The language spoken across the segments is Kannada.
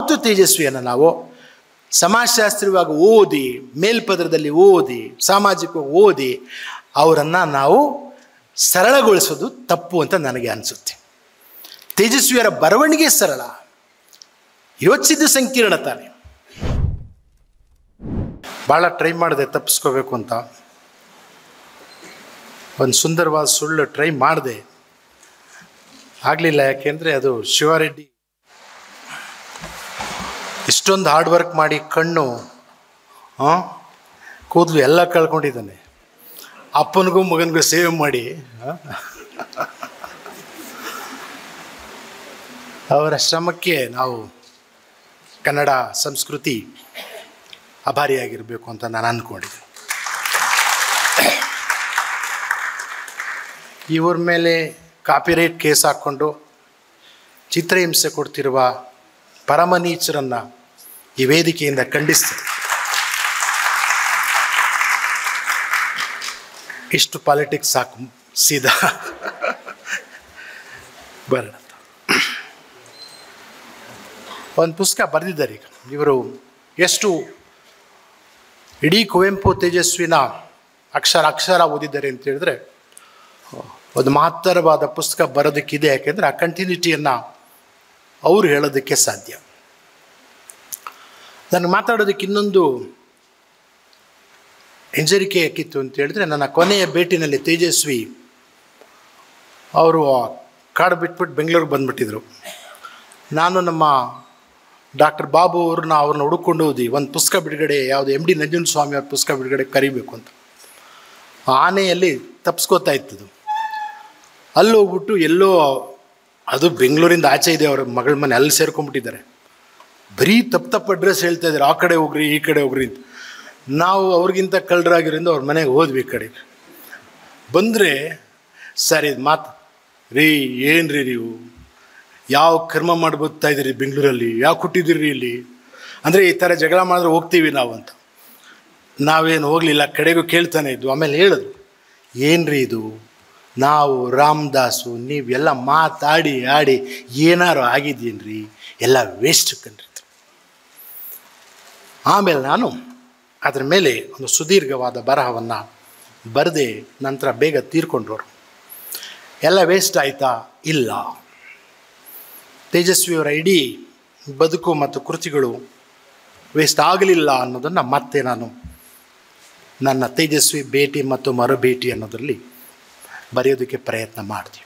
ಮತ್ತು ತೇಜಸ್ವಿಯನ್ನು ನಾವು ಸಮಾಜಶಾಸ್ತ್ರೀಯವಾಗಿ ಓದಿ ಮೇಲ್ಪದರದಲ್ಲಿ ಓದಿ ಸಾಮಾಜಿಕವಾಗಿ ಓದಿ ಅವರನ್ನು ನಾವು ಸರಳಗೊಳಿಸೋದು ತಪ್ಪು ಅಂತ ನನಗೆ ಅನಿಸುತ್ತೆ ತೇಜಸ್ವಿಯರ ಬರವಣಿಗೆ ಸರಳ ಯೋಚಿಸಿದ್ದು ಸಂಕೀರ್ಣ ತಾನೆ ಭಾಳ ಟ್ರೈ ಮಾಡಿದೆ ತಪ್ಪಿಸ್ಕೋಬೇಕು ಅಂತ ಒಂದು ಸುಂದರವಾದ ಸುಳ್ಳು ಟ್ರೈ ಮಾಡಿದೆ ಆಗಲಿಲ್ಲ ಯಾಕೆಂದರೆ ಅದು ಶಿವಾರೆಡ್ಡಿ ಇಷ್ಟೊಂದು ಹಾರ್ಡ್ ವರ್ಕ್ ಮಾಡಿ ಕಣ್ಣು ಹಾಂ ಕೂದಲು ಎಲ್ಲ ಕಳ್ಕೊಂಡಿದ್ದಾನೆ ಅಪ್ಪನಿಗೂ ಮಗನಿಗೂ ಸೇವ್ ಮಾಡಿ ಆ? ಅವರ ಶ್ರಮಕ್ಕೆ ನಾವು ಕನ್ನಡ ಸಂಸ್ಕೃತಿ ಅಭಾರಿಯಾಗಿರಬೇಕು ಅಂತ ನಾನು ಅಂದ್ಕೊಂಡಿದ್ದೆ ಇವ್ರ ಮೇಲೆ ಕಾಪಿರೈಟ್ ಕೇಸ್ ಹಾಕ್ಕೊಂಡು ಚಿತ್ರಹಿಂಸೆ ಕೊಡ್ತಿರುವ ಪರಮನೀಚರನ್ನು ಈ ವೇದಿಕೆಯಿಂದ ಖಂಡಿಸ್ತಾರೆ ಇಷ್ಟು ಪಾಲಿಟಿಕ್ಸ್ ಸಾಕು ಸೀದಾ ಬರೋಣ ಒಂದು ಪುಸ್ತಕ ಬರೆದಿದ್ದಾರೆ ಈಗ ಇವರು ಎಷ್ಟು ಇಡೀ ಕುವೆಂಪು ತೇಜಸ್ವಿನ ಅಕ್ಷರ ಅಕ್ಷರ ಓದಿದ್ದಾರೆ ಅಂತ ಹೇಳಿದ್ರೆ ಒಂದು ಮಹತ್ತರವಾದ ಪುಸ್ತಕ ಬರೋದಕ್ಕಿದೆ ಯಾಕೆಂದರೆ ಆ ಕಂಟಿನ್ಯೂಟಿಯನ್ನು ಅವರು ಹೇಳೋದಕ್ಕೆ ಸಾಧ್ಯ ನನಗೆ ಮಾತಾಡೋದಕ್ಕೆ ಇನ್ನೊಂದು ಹಿಂಜರಿಕೆ ಯಾಕಿತ್ತು ಅಂತ ಹೇಳಿದ್ರೆ ನನ್ನ ಕೊನೆಯ ಭೇಟಿನಲ್ಲಿ ತೇಜಸ್ವಿ ಅವರು ಕಾಡು ಬಿಟ್ಬಿಟ್ಟು ಬೆಂಗಳೂರಿಗೆ ಬಂದುಬಿಟ್ಟಿದ್ರು ನಾನು ನಮ್ಮ ಡಾಕ್ಟರ್ ಬಾಬು ಅವ್ರನ್ನ ಅವ್ರನ್ನ ಹುಡುಕೊಂಡು ಹೋದಿ ಒಂದು ಪುಸ್ತಕ ಬಿಡುಗಡೆ ಯಾವುದು ಎಮ್ ಡಿ ನಂಜುಂಡ ಸ್ವಾಮಿ ಅವ್ರ ಪುಸ್ತಕ ಬಿಡುಗಡೆ ಕರಿಬೇಕು ಅಂತ ಆನೆಯಲ್ಲಿ ತಪ್ಪಿಸ್ಕೋತಾ ಇತ್ತದು ಅಲ್ಲಿ ಹೋಗ್ಬಿಟ್ಟು ಎಲ್ಲೋ ಅದು ಬೆಂಗಳೂರಿಂದ ಆಚೆ ಇದೆ ಅವ್ರ ಮಗಳ ಮನೆ ಅಲ್ಲಿ ಸೇರ್ಕೊಂಡ್ಬಿಟ್ಟಿದ್ದಾರೆ ಬರೀ ತಪ್ಪು ತಪ್ಪು ಅಡ್ರೆಸ್ ಹೇಳ್ತಾ ಇದ್ದಾರೆ ಆ ಕಡೆ ಹೋಗ್ರಿ ಈ ಕಡೆ ಹೋಗ್ರಿ ಅಂತ ನಾವು ಅವ್ರಿಗಿಂತ ಕಳ್ಳರಾಗಿರೋದ್ರಿಂದ ಅವ್ರ ಮನೆಗೆ ಹೋದ್ವಿ ಈ ಕಡೆ ಬಂದರೆ ಸರ್ ಇದು ಮಾತು ರೀ ಏನು ರೀ ನೀವು ಯಾವ ಕರ್ಮ ಮಾಡಿ ಬರ್ತಾ ಇದ್ದೀರಿ ಬೆಂಗಳೂರಲ್ಲಿ ಯಾವ ಕೊಟ್ಟಿದ್ದೀರಿ ಇಲ್ಲಿ ಅಂದರೆ ಈ ಥರ ಜಗಳ ಮಾಡಿದ್ರೆ ಹೋಗ್ತೀವಿ ನಾವು ಅಂತ ನಾವೇನು ಹೋಗಲಿಲ್ಲ ಕಡೆಗೂ ಕೇಳ್ತಾನೆ ಇದ್ವು ಆಮೇಲೆ ಹೇಳಿದ್ರು ಏನ್ರಿ ಇದು ನಾವು ರಾಮದಾಸು ನೀವೆಲ್ಲ ಮಾತಾಡಿ ಆಡಿ ಏನಾರು ಆಗಿದ್ದೀನ್ರಿ ಎಲ್ಲ ವೇಸ್ಟ್ ಕಣ್ರಿ ಆಮೇಲೆ ನಾನು ಅದರ ಮೇಲೆ ಒಂದು ಸುದೀರ್ಘವಾದ ಬರಹವನ್ನು ಬರೆದೆ ನಂತರ ಬೇಗ ತೀರ್ಕೊಂಡ್ರು ಎಲ್ಲ ವೇಸ್ಟ್ ಆಯಿತಾ ಇಲ್ಲ ತೇಜಸ್ವಿಯವರ ಇಡೀ ಬದುಕು ಮತ್ತು ಕೃತಿಗಳು ವೇಸ್ಟ್ ಆಗಲಿಲ್ಲ ಅನ್ನೋದನ್ನು ಮತ್ತೆ ನಾನು ನನ್ನ ತೇಜಸ್ವಿ ಭೇಟಿ ಮತ್ತು ಮರು ಭೇಟಿ ಅನ್ನೋದರಲ್ಲಿ ಬರೆಯೋದಕ್ಕೆ ಪ್ರಯತ್ನ ಮಾಡ್ತೀವಿ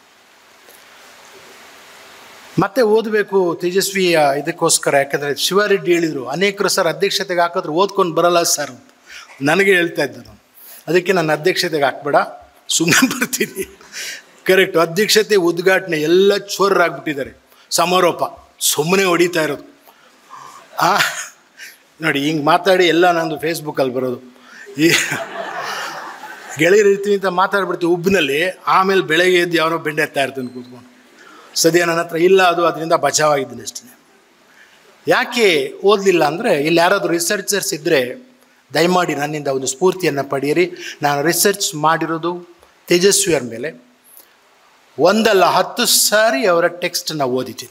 ಮತ್ತೆ ಓದಬೇಕು ತೇಜಸ್ವಿಯ ಇದಕ್ಕೋಸ್ಕರ ಯಾಕಂದರೆ ಶಿವರೆಡ್ಡಿ ಹೇಳಿದರು ಅನೇಕರು ಸರ್ ಅಧ್ಯಕ್ಷತೆಗೆ ಹಾಕಿದ್ರೆ ಓದ್ಕೊಂಡು ಬರಲ್ಲ ಸರ್ ಅಂತ ನನಗೆ ಹೇಳ್ತಾ ಇದ್ದರು ಅದಕ್ಕೆ ನನ್ನ ಅಧ್ಯಕ್ಷತೆಗೆ ಹಾಕ್ಬೇಡ ಸುಮ್ಮನೆ ಬರ್ತೀನಿ ಕರೆಕ್ಟ್ ಅಧ್ಯಕ್ಷತೆ ಉದ್ಘಾಟನೆ ಎಲ್ಲ ಚೋರರಾಗ್ಬಿಟ್ಟಿದ್ದಾರೆ ಸಮಾರೋಪ ಸುಮ್ಮನೆ ಹೊಡಿತಾ ಇರೋದು ಆ ನೋಡಿ ಹಿಂಗೆ ಮಾತಾಡಿ ಎಲ್ಲ ನಂದು ಫೇಸ್ಬುಕ್ಕಲ್ಲಿ ಬರೋದು ಈ ಗೆಳೆಯರು ಇರ್ತೀವಿ ಅಂತ ಮಾತಾಡ್ಬಿಡ್ತೀವಿ ಉಬ್ಬಿನಲ್ಲಿ ಆಮೇಲೆ ಬೆಳಗ್ಗೆ ಎದ್ದು ಯಾವನೋ ಬೆಂಡೆ ಎತ್ತಾ ಇರ್ತೀನಿ ಕೂತ್ಕೊಂಡು ಸದ್ಯ ನನ್ನ ಹತ್ರ ಇಲ್ಲ ಅದು ಅದರಿಂದ ಬಚಾವಾಗಿದ್ದೀನಿ ಅಷ್ಟೇ ಯಾಕೆ ಓದಲಿಲ್ಲ ಅಂದರೆ ಇಲ್ಲಿ ಯಾರಾದರೂ ರಿಸರ್ಚರ್ಸ್ ಇದ್ದರೆ ದಯಮಾಡಿ ನನ್ನಿಂದ ಒಂದು ಸ್ಫೂರ್ತಿಯನ್ನು ಪಡೆಯಿರಿ ನಾನು ರಿಸರ್ಚ್ ಮಾಡಿರೋದು ತೇಜಸ್ವಿಯರ ಮೇಲೆ ಒಂದಲ್ಲ ಹತ್ತು ಸಾರಿ ಅವರ ಟೆಕ್ಸ್ಟನ್ನು ಓದಿದ್ದೀನಿ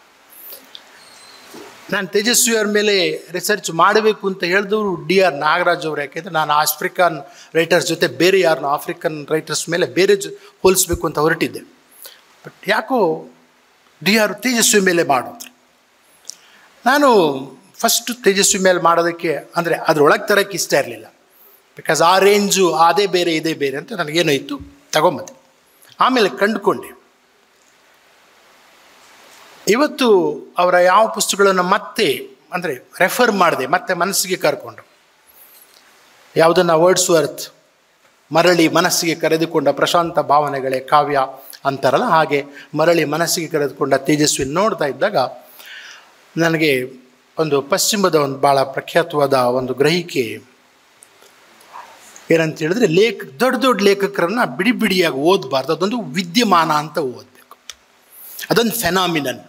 ನಾನು ತೇಜಸ್ವಿಯವ್ರ ಮೇಲೆ ರಿಸರ್ಚ್ ಮಾಡಬೇಕು ಅಂತ ಹೇಳಿದವರು ಡಿ ಆರ್ ನಾಗರಾಜ್ ಅವರು ಯಾಕೆಂದರೆ ನಾನು ಆಫ್ರಿಕನ್ ರೈಟರ್ಸ್ ಜೊತೆ ಬೇರೆ ಯಾರನ್ನ ಆಫ್ರಿಕನ್ ರೈಟರ್ಸ್ ಮೇಲೆ ಬೇರೆ ಜೊ ಹೋಲಿಸ್ಬೇಕು ಅಂತ ಹೊರಟಿದ್ದೆ ಬಟ್ ಯಾಕೋ ಡಿ ಆರ್ ತೇಜಸ್ವಿ ಮೇಲೆ ಮಾಡಿದ್ರು ನಾನು ಫಸ್ಟು ತೇಜಸ್ವಿ ಮೇಲೆ ಮಾಡೋದಕ್ಕೆ ಅಂದರೆ ಅದ್ರೊಳಗೆ ತರೋಕ್ಕೆ ಇಷ್ಟ ಇರಲಿಲ್ಲ ಬಿಕಾಸ್ ಆ ರೇಂಜು ಅದೇ ಬೇರೆ ಇದೇ ಬೇರೆ ಅಂತ ನನಗೇನೋ ಇತ್ತು ತಗೊಂಬಂದೆ ಆಮೇಲೆ ಕಂಡುಕೊಂಡೆ ಇವತ್ತು ಅವರ ಯಾವ ಪುಸ್ತಕಗಳನ್ನು ಮತ್ತೆ ಅಂದರೆ ರೆಫರ್ ಮಾಡಿದೆ ಮತ್ತೆ ಮನಸ್ಸಿಗೆ ಕರ್ಕೊಂಡು ಯಾವುದನ್ನು ವರ್ಡ್ಸ್ ವರ್ತ್ ಮರಳಿ ಮನಸ್ಸಿಗೆ ಕರೆದುಕೊಂಡ ಪ್ರಶಾಂತ ಭಾವನೆಗಳೇ ಕಾವ್ಯ ಅಂತಾರಲ್ಲ ಹಾಗೆ ಮರಳಿ ಮನಸ್ಸಿಗೆ ಕರೆದುಕೊಂಡ ತೇಜಸ್ವಿ ನೋಡ್ತಾ ಇದ್ದಾಗ ನನಗೆ ಒಂದು ಪಶ್ಚಿಮದ ಒಂದು ಭಾಳ ಪ್ರಖ್ಯಾತವಾದ ಒಂದು ಗ್ರಹಿಕೆ ಏನಂತ ಹೇಳಿದ್ರೆ ಲೇಖ ದೊಡ್ಡ ದೊಡ್ಡ ಲೇಖಕರನ್ನ ಬಿಡಿ ಬಿಡಿಯಾಗಿ ಓದಬಾರ್ದು ಅದೊಂದು ವಿದ್ಯಮಾನ ಅಂತ ಓದಬೇಕು ಅದೊಂದು ಫೆನಾಮಿನನ್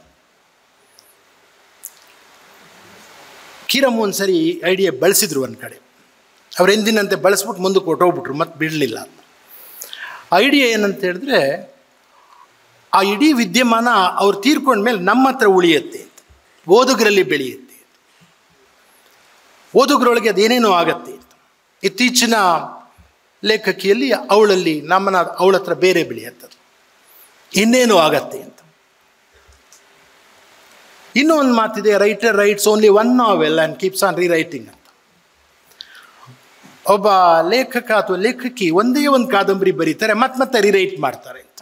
ಕಿರಮ್ ಒಂದು ಸರಿ ಐಡಿಯಾ ಬಳಸಿದ್ರು ಒಂದು ಕಡೆ ಅವ್ರು ಎಂದಿನಂತೆ ಬಳಸ್ಬಿಟ್ಟು ಮುಂದಕ್ಕೆ ಹೊಟ್ಟೋಗ್ಬಿಟ್ರು ಮತ್ತೆ ಬಿಡಲಿಲ್ಲ ಐಡಿಯಾ ಏನಂತ ಹೇಳಿದ್ರೆ ಆ ಇಡೀ ವಿದ್ಯಮಾನ ಅವ್ರು ತೀರ್ಕೊಂಡ್ಮೇಲೆ ನಮ್ಮ ಹತ್ರ ಉಳಿಯುತ್ತೆ ಅಂತ ಓದುಗರಲ್ಲಿ ಬೆಳೆಯುತ್ತೆ ಓದುಗರೊಳಗೆ ಅದೇನೇನೋ ಆಗತ್ತೆ ಅಂತ ಇತ್ತೀಚಿನ ಲೇಖಕಿಯಲ್ಲಿ ಅವಳಲ್ಲಿ ನಮ್ಮನ ಅವಳ ಹತ್ರ ಬೇರೆ ಬೆಳೆಯುತ್ತದೆ ಇನ್ನೇನು ಆಗತ್ತೆ ಅಂತ ಇನ್ನೂ ಒಂದು ಮಾತಿದೆ writer writes only one novel and keeps on rewriting ಅಂತ ಒಬ್ಬ ಲೇಖಕ ಅಥವಾ ಲೇಖಕಿ ಒಂದೇ ಒಂದು ಕಾದಂಬರಿ ಬರೀತಾರೆ ಮತ್ತೆ ಮತ್ತೆ ರಿರೈಟ್ ಮಾಡ್ತಾರೆ ಅಂತ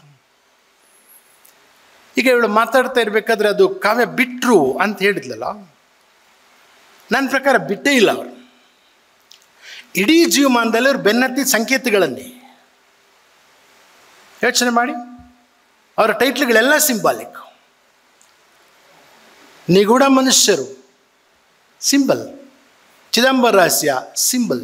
ಈಗ ಇವಳು ಮಾತಾಡ್ತಾ ಇರಬೇಕಾದ್ರೆ ಅದು ಕಾವ್ಯ ಬಿಟ್ರು ಅಂತ ಹೇಳಿದ್ಲಲ್ಲ ನನ್ನ ಪ್ರಕಾರ ಬಿಟ್ಟೇ ಇಲ್ಲ ಅವರು ಇಡೀ ಜೀವಮಾನದಲ್ಲಿ ಅವ್ರು ಬೆನ್ನತ್ತಿ ಸಂಕೇತಗಳನ್ನೇ ಯೋಚನೆ ಮಾಡಿ ಅವರ ಟೈಟ್ಲ್ಗಳೆಲ್ಲ ಸಿಂಬಾಲಿಕ್ ನಿಗೂಢ ಮನುಷ್ಯರು ಸಿಂಬಲ್ ಚಿದಂಬರ ರಹಸ್ಯ ಸಿಂಬಲ್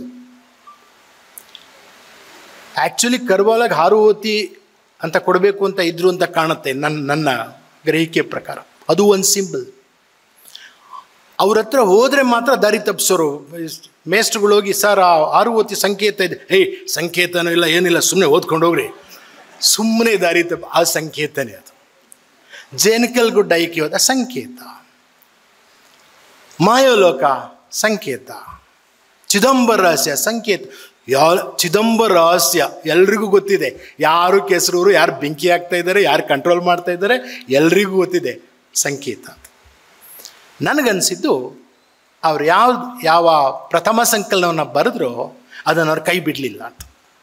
ಆ್ಯಕ್ಚುಲಿ ಕರ್ವಾಲಾಗ ಹಾರುವತಿ ಅಂತ ಕೊಡಬೇಕು ಅಂತ ಇದ್ರು ಅಂತ ಕಾಣುತ್ತೆ ನನ್ನ ನನ್ನ ಗ್ರಹಿಕೆ ಪ್ರಕಾರ ಅದು ಒಂದು ಸಿಂಬಲ್ ಅವ್ರ ಹತ್ರ ಹೋದರೆ ಮಾತ್ರ ದಾರಿ ತಪ್ಪಿಸೋರು ಮೇಸ್ಟ್ರುಗಳು ಹೋಗಿ ಸರ್ ಆ ಆರುವತಿ ಸಂಕೇತ ಇದೆ ಹೇಯ್ ಸಂಕೇತನೂ ಇಲ್ಲ ಏನಿಲ್ಲ ಸುಮ್ಮನೆ ಓದ್ಕೊಂಡು ಹೋಗ್ರಿ ಸುಮ್ಮನೆ ದಾರಿ ತಪ್ಪ ಆ ಸಂಕೇತನೇ ಅದು ಜೇನಕಲ್ ಗುಡ್ಡ ಐಕಿ ಹೋದ ಸಂಕೇತ ಮಾಯೋಲೋಕ ಸಂಕೇತ ಚಿದಂಬರ ರಹಸ್ಯ ಸಂಕೇತ ಯಾವ ಚಿದಂಬರ ರಹಸ್ಯ ಎಲ್ರಿಗೂ ಗೊತ್ತಿದೆ ಯಾರು ಕೆಸರೂರು ಯಾರು ಬೆಂಕಿ ಹಾಕ್ತಾ ಇದ್ದಾರೆ ಯಾರು ಕಂಟ್ರೋಲ್ ಮಾಡ್ತಾ ಇದ್ದಾರೆ ಎಲ್ರಿಗೂ ಗೊತ್ತಿದೆ ಸಂಕೇತ ನನಗನ್ಸಿದ್ದು ಅವ್ರು ಯಾವ ಯಾವ ಪ್ರಥಮ ಸಂಕಲನವನ್ನು ಬರೆದ್ರೋ ಅದನ್ನು ಅವ್ರು ಕೈ ಬಿಡಲಿಲ್ಲ ಅಂತ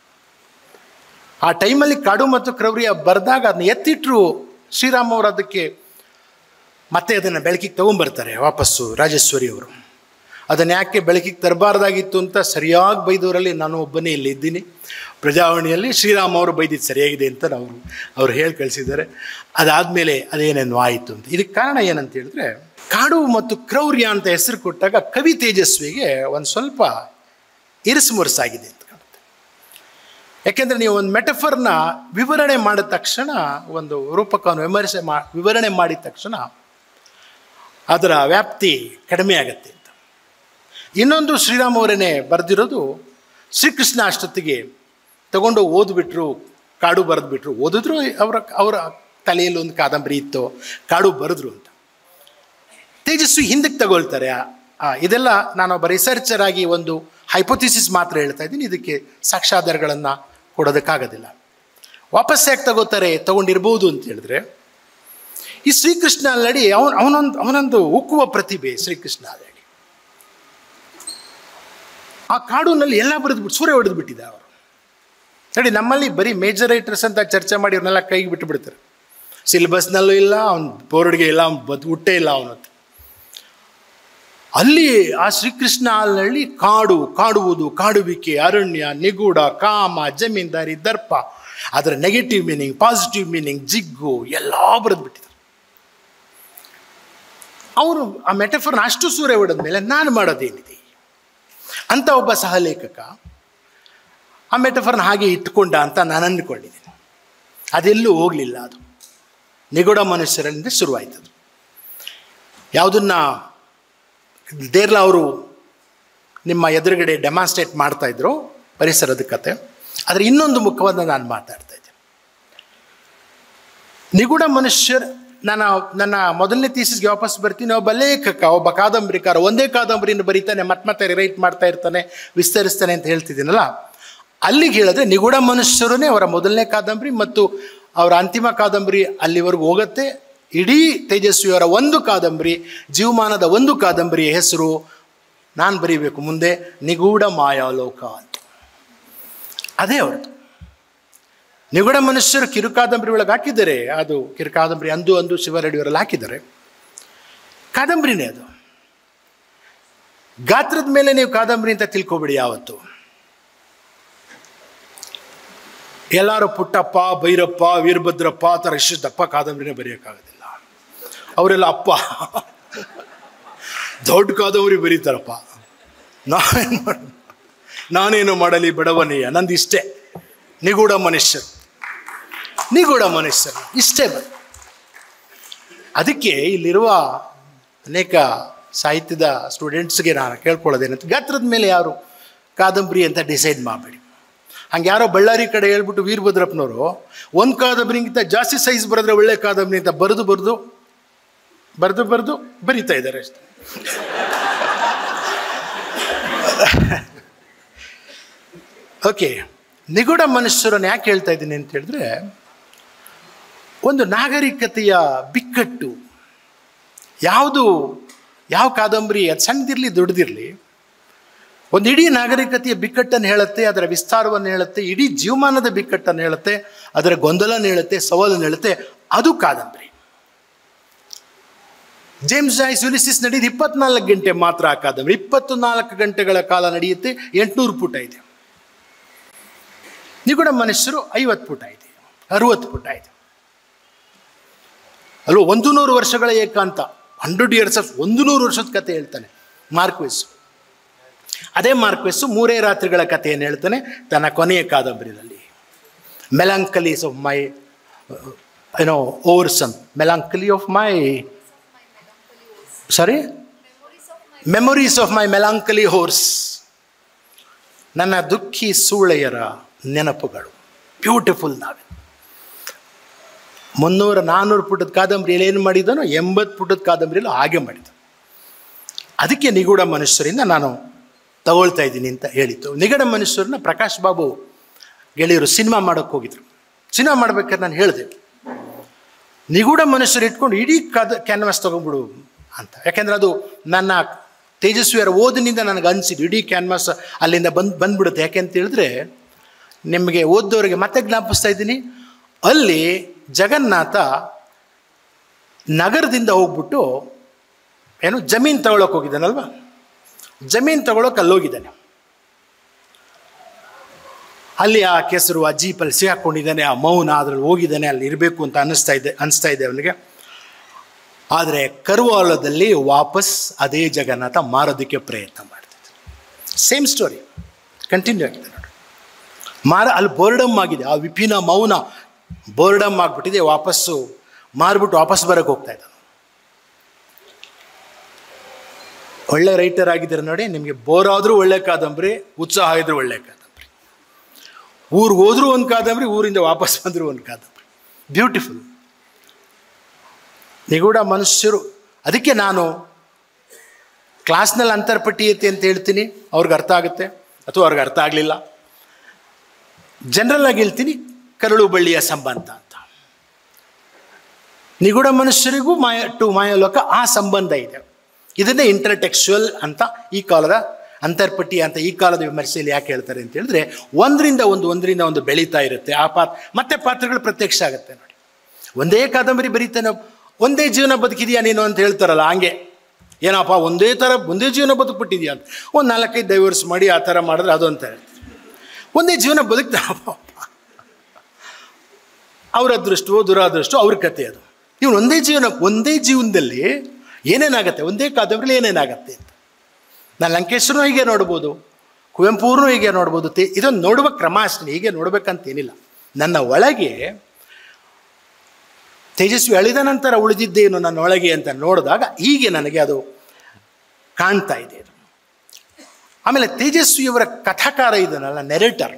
ಆ ಟೈಮಲ್ಲಿ ಕಾಡು ಮತ್ತು ಕ್ರೌರ್ಯ ಬರೆದಾಗ ಅದನ್ನ ಎತ್ತಿಟ್ರು ಶ್ರೀರಾಮ್ ಅವರು ಅದಕ್ಕೆ ಮತ್ತೆ ಅದನ್ನು ಬೆಳಕಿಗೆ ತಗೊಂಬರ್ತಾರೆ ವಾಪಸ್ಸು ರಾಜೇಶ್ವರಿ ಅವರು ಅದನ್ನು ಯಾಕೆ ಬೆಳಕಿಗೆ ತರಬಾರ್ದಾಗಿತ್ತು ಅಂತ ಸರಿಯಾಗಿ ಬೈದವರಲ್ಲಿ ನಾನು ಒಬ್ಬನೇ ಇಲ್ಲಿ ಇದ್ದೀನಿ ಪ್ರಜಾವಾಣಿಯಲ್ಲಿ ಶ್ರೀರಾಮ್ ಅವರು ಬೈದಿದ್ದು ಸರಿಯಾಗಿದೆ ಅಂತ ಅವರು ಅವ್ರು ಹೇಳಿ ಕಳಿಸಿದ್ದಾರೆ ಅದಾದಮೇಲೆ ಅದೇನೇನು ಆಯಿತು ಅಂತ ಇದಕ್ಕೆ ಕಾರಣ ಏನಂತ ಹೇಳಿದ್ರೆ ಕಾಡು ಮತ್ತು ಕ್ರೌರ್ಯ ಅಂತ ಹೆಸರು ಕೊಟ್ಟಾಗ ಕವಿ ತೇಜಸ್ವಿಗೆ ಒಂದು ಸ್ವಲ್ಪ ಇರಿಸುಮುರುಸಾಗಿದೆ ಅಂತ ಕಾಣುತ್ತೆ ಯಾಕೆಂದರೆ ನೀವು ಒಂದು ಮೆಟಫರ್ನ ವಿವರಣೆ ಮಾಡಿದ ತಕ್ಷಣ ಒಂದು ರೂಪಕವನ್ನು ವಿಮರ್ಶೆ ಮಾ ವಿವರಣೆ ಮಾಡಿದ ತಕ್ಷಣ ಅದರ ವ್ಯಾಪ್ತಿ ಕಡಿಮೆ ಆಗುತ್ತೆ ಅಂತ ಇನ್ನೊಂದು ಶ್ರೀರಾಮ್ ಅವರೇನೆ ಬರೆದಿರೋದು ಶ್ರೀಕೃಷ್ಣ ಅಷ್ಟೊತ್ತಿಗೆ ತಗೊಂಡು ಓದ್ಬಿಟ್ರು ಕಾಡು ಬರೆದ್ಬಿಟ್ರು ಓದಿದ್ರು ಅವರ ಅವರ ತಲೆಯಲ್ಲಿ ಒಂದು ಕಾದಂಬರಿ ಇತ್ತು ಕಾಡು ಬರೆದ್ರು ಅಂತ ತೇಜಸ್ವಿ ಹಿಂದಕ್ಕೆ ತಗೊಳ್ತಾರೆ ಆ, ಇದೆಲ್ಲ ನಾನೊಬ್ಬ ರಿಸರ್ಚರ್ ಆಗಿ ಒಂದು ಹೈಪೋಥಿಸಿಸ್ ಮಾತ್ರ ಹೇಳ್ತಾ ಇದ್ದೀನಿ ಇದಕ್ಕೆ ಸಾಕ್ಷ್ಯಾಧಾರಗಳನ್ನು ಕೊಡೋದಕ್ಕಾಗೋದಿಲ್ಲ ವಾಪಸ್ ಯಾಕೆ ತಗೋತಾರೆ ತಗೊಂಡಿರ್ಬೋದು ಅಂತ ಹೇಳಿದ್ರೆ ಈ ಶ್ರೀಕೃಷ್ಣ ಅಲ್ಲಡಿ ಅವನ ಅವನೊಂದು ಅವನೊಂದು ಉಕ್ಕುವ ಪ್ರತಿಭೆ ಶ್ರೀಕೃಷ್ಣ ಅಲ್ಲಡಿ ಆ ಕಾಡುನಲ್ಲಿ ಎಲ್ಲ ಬರೆದ್ಬಿಟ್ಟು ಸೂರ್ಯ ಹೊಡೆದು ಬಿಟ್ಟಿದೆ ಅವರು ನೋಡಿ ನಮ್ಮಲ್ಲಿ ಬರೀ ಮೇಜರ್ ರೈಟರ್ಸ್ ಅಂತ ಚರ್ಚೆ ಮಾಡಿ ಅವ್ರನ್ನೆಲ್ಲ ಕೈಗೆ ಬಿಟ್ಟು ಬಿಡ್ತಾರೆ ಸಿಲೆಬಸ್ನಲ್ಲೂ ಇಲ್ಲ ಅವ್ನ ಬೋರ್ಡ್ಗೆ ಇಲ್ಲ ಅವ್ನು ಬದ್ ಹುಟ್ಟೇ ಇಲ್ಲ ಅವನ ಅಲ್ಲಿ ಆ ಶ್ರೀಕೃಷ್ಣ ಅಲ್ಲಲ್ಲಿ ಕಾಡು ಕಾಡುವುದು ಕಾಡುವಿಕೆ ಅರಣ್ಯ ನಿಗೂಢ ಕಾಮ ಜಮೀನ್ದಾರಿ ದರ್ಪ ಅದರ ನೆಗೆಟಿವ್ ಮೀನಿಂಗ್ ಪಾಸಿಟಿವ್ ಮೀನಿಂಗ್ ಜಿಗ್ಗು ಎಲ್ಲ ಬರೆದ್ಬಿಟ್ಟಿದ್ದಾರೆ ಅವರು ಆ ಮೆಟಫರ್ನ ಅಷ್ಟು ಸೂರ್ಯ ಹೊಡೆದ ಮೇಲೆ ನಾನು ಮಾಡೋದೇನಿದೆ ಅಂತ ಒಬ್ಬ ಸಹಲೇಖಕ ಆ ಮೆಟಫರ್ನ ಹಾಗೆ ಇಟ್ಕೊಂಡ ಅಂತ ನಾನು ಅಂದ್ಕೊಂಡಿದ್ದೀನಿ ಅದೆಲ್ಲೂ ಹೋಗಲಿಲ್ಲ ಅದು ನಿಗೂಢ ಮನುಷ್ಯರಿಂದ ಶುರುವಾಯ್ತು ಅದು ಯಾವುದನ್ನ ದೇರ್ಲ ಅವರು ನಿಮ್ಮ ಎದುರುಗಡೆ ಡೆಮಾನ್ಸ್ಟ್ರೇಟ್ ಮಾಡ್ತಾಯಿದ್ರು ಪರಿಸರದ ಕತೆ ಆದರೆ ಇನ್ನೊಂದು ಮುಖವನ್ನು ನಾನು ಮಾತಾಡ್ತಾ ಇದ್ದೆ ನಿಗೂಢ ಮನುಷ್ಯರ್ ನಾನು ನನ್ನ ಮೊದಲನೇ ತೀಸಿಸ್ಗೆ ವಾಪಸ್ ಬರ್ತೀನಿ ಒಬ್ಬ ಲೇಖಕ ಒಬ್ಬ ಕಾದಂಬರಿಕಾರ ಒಂದೇ ಕಾದಂಬರಿನ ಬರೀತಾನೆ ಮತ್ತೆ ಮತ್ತೆ ರಿರೈಟ್ ಮಾಡ್ತಾ ಇರ್ತಾನೆ ವಿಸ್ತರಿಸ್ತಾನೆ ಅಂತ ಹೇಳ್ತಿದ್ದೀನಲ್ಲ ಅಲ್ಲಿಗೆ ಹೇಳಿದ್ರೆ ನಿಗೂಢ ಮನುಷ್ಯರೇ ಅವರ ಮೊದಲನೇ ಕಾದಂಬರಿ ಮತ್ತು ಅವರ ಅಂತಿಮ ಕಾದಂಬರಿ ಅಲ್ಲಿವರೆಗೂ ಹೋಗುತ್ತೆ ಇಡೀ ತೇಜಸ್ವಿಯವರ ಒಂದು ಕಾದಂಬರಿ ಜೀವಮಾನದ ಒಂದು ಕಾದಂಬರಿಯ ಹೆಸರು ನಾನು ಬರೀಬೇಕು ಮುಂದೆ ನಿಗೂಢ ಮಾಯಾಲೋಕ ಅಂತ ಅದೇ ಅವ್ರದ್ದು ನಿಗೂಢ ಮನುಷ್ಯರು ಕಿರುಕಾದಂಬರಿ ಒಳಗೆ ಹಾಕಿದ್ದಾರೆ ಅದು ಕಿರುಕಾದಂಬರಿ ಅಂದು ಅಂದು ಶಿವರೆಡ್ಡಿಯವರಲ್ಲಿ ಹಾಕಿದ್ದಾರೆ ಕಾದಂಬರಿನೇ ಅದು ಗಾತ್ರದ ಮೇಲೆ ನೀವು ಕಾದಂಬರಿ ಅಂತ ತಿಳ್ಕೊಬೇಡಿ ಯಾವತ್ತು ಎಲ್ಲರೂ ಪುಟ್ಟಪ್ಪ ಭೈರಪ್ಪ ವೀರಭದ್ರಪ್ಪ ಆ ಥರ ಇಷ್ಟು ದಪ್ಪ ಕಾದಂಬರಿನೇ ಬರೆಯೋಕ್ಕಾಗೋದಿಲ್ಲ ಅವರೆಲ್ಲ ಅಪ್ಪ ದೊಡ್ಡ ಕಾದಂಬರಿ ಬರೀತಾರಪ್ಪ ನಾವೇನು ಮಾಡ ನಾನೇನು ಮಾಡಲಿ ಬಡವನೆಯ ನಂದು ಇಷ್ಟೇ ನಿಗೂಢ ಮನುಷ್ಯರು ನಿಗೂಢ ಮನುಷ್ಯರು ಇಷ್ಟೇ ಬ ಅದಕ್ಕೆ ಇಲ್ಲಿರುವ ಅನೇಕ ಸಾಹಿತ್ಯದ ಸ್ಟೂಡೆಂಟ್ಸ್ಗೆ ನಾನು ಕೇಳ್ಕೊಳ್ಳೋದೇನಂತ ಗಾತ್ರದ ಮೇಲೆ ಯಾರು ಕಾದಂಬರಿ ಅಂತ ಡಿಸೈಡ್ ಮಾಡಬೇಡಿ ಹಂಗೆ ಯಾರೋ ಬಳ್ಳಾರಿ ಕಡೆ ಹೇಳ್ಬಿಟ್ಟು ವೀರಭದ್ರಪ್ಪನವರು ಒಂದು ಕಾದಂಬರಿಗಿಂತ ಜಾಸ್ತಿ ಸೈಜ್ ಬರೆದ್ರೆ ಒಳ್ಳೆ ಕಾದಂಬರಿ ಅಂತ ಬರೆದು ಬರೆದು ಬರೆದು ಬರೆದು ಬರಿತಾ ಇದ್ದಾರೆ ಅಷ್ಟೆ ಓಕೆ ನಿಗೂಢ ಮನುಷ್ಯರನ್ನು ಯಾಕೆ ಹೇಳ್ತಾ ಇದ್ದೀನಿ ಅಂತ ಹೇಳಿದ್ರೆ ಒಂದು ನಾಗರಿಕತೆಯ ಬಿಕ್ಕಟ್ಟು ಯಾವುದು ಯಾವ ಕಾದಂಬರಿ ಅದು ಸಣ್ಣದಿರಲಿ ದೊಡ್ಡದಿರಲಿ ಒಂದು ಇಡೀ ನಾಗರಿಕತೆಯ ಬಿಕ್ಕಟ್ಟನ್ನು ಹೇಳುತ್ತೆ ಅದರ ವಿಸ್ತಾರವನ್ನು ಹೇಳುತ್ತೆ ಇಡೀ ಜೀವಮಾನದ ಬಿಕ್ಕಟ್ಟನ್ನು ಹೇಳುತ್ತೆ ಅದರ ಗೊಂದಲನ ಹೇಳುತ್ತೆ ಸವಾಲನ್ನು ಹೇಳುತ್ತೆ ಅದು ಕಾದಂಬರಿ ಜೇಮ್ಸ್ ಜಾಯ್ಸ್ ಯುಲಿಸಿಸ್ ನಡೆಯುದು ಇಪ್ಪತ್ನಾಲ್ಕು ಗಂಟೆ ಮಾತ್ರ ಆ ಕಾದಂಬರಿ ಇಪ್ಪತ್ತು ನಾಲ್ಕು ಗಂಟೆಗಳ ಕಾಲ ನಡೆಯುತ್ತೆ ಎಂಟುನೂರು ಪುಟ ಇದೆ ನಿಗೂಢ ಮನುಷ್ಯರು ಐವತ್ತು ಪುಟ ಇದೆ ಅರುವತ್ತು ಪುಟ ಇದೆ ಅಲ್ವ ಒಂದು ನೂರು ವರ್ಷಗಳ ಏಕಾಂತ ಹಂಡ್ರೆಡ್ ಇಯರ್ಸ್ ಆಫ್ ಒಂದು ನೂರು ವರ್ಷದ ಕತೆ ಹೇಳ್ತಾನೆ ಮಾರ್ಕ್ವೆಸ್ ಅದೇ ಮಾರ್ಕ್ವೆಸ್ಸು ಮೂರೇ ರಾತ್ರಿಗಳ ಕಥೆಯನ್ನು ಹೇಳ್ತಾನೆ ತನ್ನ ಕೊನೆಯ ಕಾದಂಬರಿಯಲ್ಲಿ ಮೆಲಾಂಕಲೀಸ್ ಆಫ್ ಮೈ ಏನೋ ಓವರ್ಸನ್ melancholy of my sorry memories of my melancholy whores ನನ್ನ ದುಃಖಿ ಸೂಳೆಯರ ನೆನಪುಗಳು ಬ್ಯೂಟಿಫುಲ್ ನಾವೆಲ್ ಮುನ್ನೂರ ನಾನ್ನೂರು ಪುಟದ ಕಾದಂಬರಿಯಲ್ಲಿ ಏನು ಮಾಡಿದನೋ ಎಂಬತ್ತು ಪುಟದ ಕಾದಂಬರಿಯಲ್ಲಿ ಹಾಗೆ ಮಾಡಿದ ಅದಕ್ಕೆ ನಿಗೂಢ ಮನುಷ್ಯರಿಂದ ನಾನು ತಗೊಳ್ತಾ ಇದ್ದೀನಿ ಅಂತ ಹೇಳಿತ್ತು ನಿಗೂಢ ಮನುಷ್ಯರನ್ನ ಪ್ರಕಾಶ್ ಬಾಬು ಗೆಳೆಯರು ಸಿನಿಮಾ ಮಾಡೋಕ್ಕೆ ಹೋಗಿದ್ರು ಸಿನಿಮಾ ಮಾಡ್ಬೇಕಾದ್ರೆ ನಾನು ಹೇಳಿದೆ ನಿಗೂಢ ಮನುಷ್ಯರು ಇಟ್ಕೊಂಡು ಇಡೀ ಕಾದ ಕ್ಯಾನ್ವಾಸ್ ತೊಗೊಂಡ್ಬಿಡು ಅಂತ ಯಾಕೆಂದರೆ ಅದು ನನ್ನ ತೇಜಸ್ವಿಯರ ಓದಿನಿಂದ ನನಗೆ ಅನಿಸಿದ್ದು ಇಡೀ ಕ್ಯಾನ್ವಾಸ್ ಅಲ್ಲಿಂದ ಬಂದು ಬಂದ್ಬಿಡುತ್ತೆ ಯಾಕೆ ಅಂತ ಹೇಳಿದ್ರೆ ನಿಮಗೆ ಓದ್ದವರಿಗೆ ಮತ್ತೆ ಜ್ಞಾಪಿಸ್ತಾ ಇದ್ದೀನಿ ಅಲ್ಲಿ ಜಗನ್ನಾಥ ನಗರದಿಂದ ಹೋಗ್ಬಿಟ್ಟು ಏನು ಜಮೀನು ತಗೊಳಕ್ಕೆ ಹೋಗಿದ್ದಾನಲ್ವ ಜಮೀನು ತಗೊಳಕ್ಕೆ ಅಲ್ಲಿ ಹೋಗಿದ್ದಾನೆ ಅಲ್ಲಿ ಆ ಕೆಸರು ಆ ಜೀಪಲ್ಲಿ ಸಿಗಾಕೊಂಡಿದ್ದಾನೆ ಆ ಮೌನ ಅದ್ರಲ್ಲಿ ಹೋಗಿದ್ದಾನೆ ಅಲ್ಲಿ ಇರಬೇಕು ಅಂತ ಅನ್ನಿಸ್ತಾ ಇದೆ ಅನಿಸ್ತಾ ಇದೆ ಅವನಿಗೆ ಆದರೆ ಕರುವಾಲದಲ್ಲಿ ವಾಪಸ್ ಅದೇ ಜಗನ್ನಾಥ ಮಾರೋದಕ್ಕೆ ಪ್ರಯತ್ನ ಮಾಡ್ತಿದ್ದ ಸೇಮ್ ಸ್ಟೋರಿ ಕಂಟಿನ್ಯೂ ಆಗಿದೆ ನೋಡಿ ಮಾರ ಅಲ್ಲಿ ಬೋರ್ಡಮ್ ಆಗಿದೆ ಆ ವಿಪಿನ ಮೌನ ಬೋರ್ಡಮ್ ಆಗಿಬಿಟ್ಟಿದೆ ವಾಪಸ್ಸು ಮಾರ್ಬಿಟ್ಟು ವಾಪಸ್ ಬರೋಕ್ಕೆ ಹೋಗ್ತಾ ಇದ್ದಾನೆ ಒಳ್ಳೆ ರೈಟರ್ ಆಗಿದ್ದಾರೆ ನೋಡಿ ನಿಮಗೆ ಬೋರ್ ಆದರೂ ಒಳ್ಳೆ ಕಾದಂಬರಿ ಉತ್ಸಾಹ ಇದ್ರೂ ಒಳ್ಳೆ ಕಾದಂಬರಿ ಊರಿಗೆ ಹೋದ್ರೂ ಒಂದು ಕಾದಂಬರಿ ಊರಿಂದ ವಾಪಸ್ ಬಂದರೂ ಒಂದು ಕಾದಂಬರಿ ಬ್ಯೂಟಿಫುಲ್ ನಿಗೂಢ ಮನುಷ್ಯರು ಅದಕ್ಕೆ ನಾನು ಕ್ಲಾಸ್ನಲ್ಲಿ ಅಂತರ್ಪಟ್ಟೀಯತೆ ಅಂತ ಹೇಳ್ತೀನಿ ಅವ್ರಿಗೆ ಅರ್ಥ ಆಗುತ್ತೆ ಅಥವಾ ಅವ್ರಿಗೆ ಅರ್ಥ ಆಗಲಿಲ್ಲ ಜನರಲ್ ಆಗಿ ಹೇಳ್ತೀನಿ ಕರಳು ಬಳ್ಳಿಯ ಸಂಬಂಧ ಅಂತ ನಿಗೂಢ ಮನುಷ್ಯರಿಗೂ ಮಾಯ ಟು ಮಾಯಲೋಕ ಆ ಸಂಬಂಧ ಇದೆ ಇದನ್ನೇ ಇಂಟರ್ಟೆಕ್ಚುವಲ್ ಅಂತ ಈ ಕಾಲದ ಅಂತರ್ಪಟ್ಟಿ ಅಂತ ಈ ಕಾಲದ ವಿಮರ್ಶೆಯಲ್ಲಿ ಯಾಕೆ ಹೇಳ್ತಾರೆ ಅಂತ ಹೇಳಿದ್ರೆ ಒಂದರಿಂದ ಒಂದು ಒಂದರಿಂದ ಒಂದು ಬೆಳೀತಾ ಇರುತ್ತೆ ಆ ಪಾತ್ರ ಮತ್ತೆ ಪಾತ್ರಗಳು ಪ್ರತ್ಯಕ್ಷ ಆಗುತ್ತೆ ನೋಡಿ ಒಂದೇ ಕಾದಂಬರಿ ಬರೀತಾನೆ ಒಂದೇ ಜೀವನ ಬದುಕಿದೆಯಾ ನೀನು ಅಂತ ಹೇಳ್ತಾರಲ್ಲ ಹಂಗೆ ಏನಪ್ಪ ಒಂದೇ ಥರ ಒಂದೇ ಜೀವನ ಬದುಕ್ಬಿಟ್ಟಿದ್ಯಾ ಅಂತ ಒಂದು ನಾಲ್ಕೈದು ಡೈವರ್ಸ್ ಮಾಡಿ ಆ ಥರ ಮಾಡಿದ್ರೆ ಅದು ಅಂತ ಹೇಳ್ತಾರೆ ಒಂದೇ ಜೀವನ ಬದುಕ್ತಾರಪ್ಪ ಅವ್ರ ಅದೃಷ್ಟವೋ ದುರಾದೃಷ್ಟವೋ ಅವ್ರ ಕತೆ ಅದು ಇವನು ಒಂದೇ ಜೀವನ ಒಂದೇ ಜೀವನದಲ್ಲಿ ಏನೇನಾಗತ್ತೆ ಒಂದೇ ಕಾದಂಬರಿಲಿ ಏನೇನಾಗತ್ತೆ ಅಂತ ನಾನು ಲಂಕೇಶ್ವರನು ಹೀಗೆ ನೋಡ್ಬೋದು ಕುವೆಂಪುರನು ಹೀಗೆ ನೋಡ್ಬೋದು ತೆ ಇದೊಂದು ನೋಡುವ ಕ್ರಮ ಅಷ್ಟೇ ಹೀಗೆ ನೋಡ್ಬೇಕಂತೇನಿಲ್ಲ ನನ್ನ ಒಳಗೆ ತೇಜಸ್ವಿ ಅಳಿದ ನಂತರ ಉಳಿದಿದ್ದೇನು ನನ್ನ ಒಳಗೆ ಅಂತ ನೋಡಿದಾಗ ಹೀಗೆ ನನಗೆ ಅದು ಕಾಣ್ತಾ ಇದೆ ಅದು ಆಮೇಲೆ ತೇಜಸ್ವಿಯವರ ಕಥಾಕಾರ ಇದನ್ನಲ್ಲ ನೆರೇಟರ್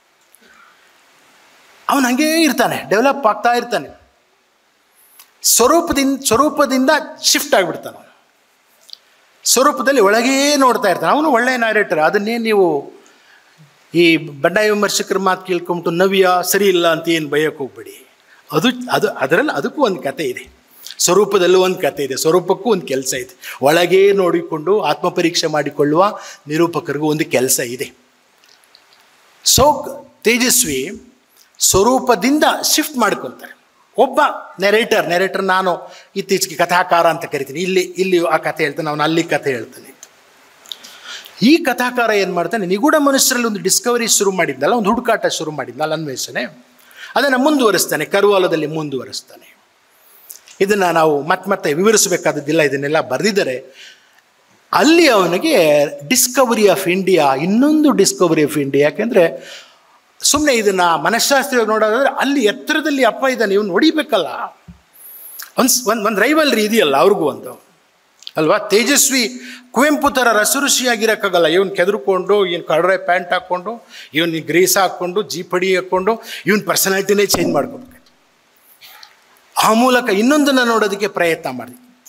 ಅವನು ಹಂಗೇ ಇರ್ತಾನೆ ಡೆವಲಪ್ ಆಗ್ತಾ ಇರ್ತಾನೆ ಸ್ವರೂಪದಿಂದ ಸ್ವರೂಪದಿಂದ ಶಿಫ್ಟ್ ಆಗಿಬಿಡ್ತಾನೆ ಅವನು ಸ್ವರೂಪದಲ್ಲಿ ಒಳಗೇ ನೋಡ್ತಾ ಇರ್ತಾನೆ ಅವನು ಒಳ್ಳೆಯ ನರೇಟರ್ ಅದನ್ನೇ ನೀವು ಈ ಬಂಡಾಯ ವಿಮರ್ಶಕರ ಮಾತು ಕೇಳ್ಕೊಂಬಿಟ್ಟು ನವ್ಯ ಸರಿ ಇಲ್ಲ ಅಂತ ಏನು ಬೈಯೋಕೆ ಹೋಗ್ಬೇಡಿ ಅದು ಅದು ಅದರಲ್ಲಿ ಅದಕ್ಕೂ ಒಂದು ಕತೆ ಇದೆ ಸ್ವರೂಪದಲ್ಲೂ ಒಂದು ಕತೆ ಇದೆ ಸ್ವರೂಪಕ್ಕೂ ಒಂದು ಕೆಲಸ ಇದೆ ಒಳಗೇ ನೋಡಿಕೊಂಡು ಆತ್ಮಪರೀಕ್ಷೆ ಮಾಡಿಕೊಳ್ಳುವ ನಿರೂಪಕರಿಗೂ ಒಂದು ಕೆಲಸ ಇದೆ ಸೊ ತೇಜಸ್ವಿ ಸ್ವರೂಪದಿಂದ ಶಿಫ್ಟ್ ಮಾಡ್ಕೊತಾರೆ ಒಬ್ಬ ನೆರೇಟರ್ ನೆರೇಟರ್ ನಾನು ಇತ್ತೀಚೆಗೆ ಕಥಾಕಾರ ಅಂತ ಕರಿತೀನಿ ಇಲ್ಲಿ ಇಲ್ಲಿ ಆ ಕಥೆ ಹೇಳ್ತಾನೆ ಅವನು ಅಲ್ಲಿ ಕಥೆ ಹೇಳ್ತಾನೆ ಈ ಕಥಾಕಾರ ಏನು ಮಾಡ್ತಾನೆ ನಿಗೂಢ ಮನುಷ್ಯರಲ್ಲಿ ಒಂದು ಡಿಸ್ಕವರಿ ಶುರು ಮಾಡಿದ್ನಲ್ಲ ಒಂದು ಹುಡುಕಾಟ ಶುರು ಮಾಡಿದ್ನಲ್ಲ ಅನ್ವೇಷಣೆ ಅದನ್ನು ಮುಂದುವರಿಸ್ತಾನೆ ಕರುವಾಲದಲ್ಲಿ ಮುಂದುವರಿಸ್ತಾನೆ ಇದನ್ನು ನಾವು ಮತ್ತೆ ಮತ್ತೆ ವಿವರಿಸಬೇಕಾದದ್ದಿಲ್ಲ ಇದನ್ನೆಲ್ಲ ಬರೆದಿದ್ದಾರೆ ಅಲ್ಲಿ ಅವನಿಗೆ ಡಿಸ್ಕವರಿ ಆಫ್ ಇಂಡಿಯಾ ಇನ್ನೊಂದು ಡಿಸ್ಕವರಿ ಆಫ್ ಇಂಡಿಯಾ ಯಾಕೆಂದರೆ ಸುಮ್ಮನೆ ಇದನ್ನು ಮನಃಶಾಸ್ತ್ರೀಯವಾಗಿ ನೋಡೋದಾದ್ರೆ ಅಲ್ಲಿ ಎತ್ತರದಲ್ಲಿ ಅಪ್ಪ ಇದ್ದಾನೆ ಇವನು ನೋಡಿಬೇಕಲ್ಲ ಒಂದು ಒಂದು ಒಂದು ರೈವಲ್ರಿ ಇದೆಯಲ್ಲ ಅವ್ರಿಗೂ ಒಂದು ಅಲ್ವಾ ತೇಜಸ್ವಿ ಕುವೆಂಪು ಥರ ರಸಋಷಿಯಾಗಿರೋಕ್ಕಾಗಲ್ಲ ಇವನು ಕೆದರ್ಕೊಂಡು ಇವನು ಕಡ್ರೆ ಪ್ಯಾಂಟ್ ಹಾಕ್ಕೊಂಡು ಇವನು ಗ್ರೀಸ್ ಹಾಕ್ಕೊಂಡು ಜೀಪಡಿ ಹಾಕ್ಕೊಂಡು ಇವನ್ ಪರ್ಸನಾಲಿಟಿನೇ ಚೇಂಜ್ ಮಾಡ್ಕೋಬೇಕು ಆ ಮೂಲಕ ಇನ್ನೊಂದನ್ನು ನೋಡೋದಕ್ಕೆ ಪ್ರಯತ್ನ ಮಾಡಿದೆ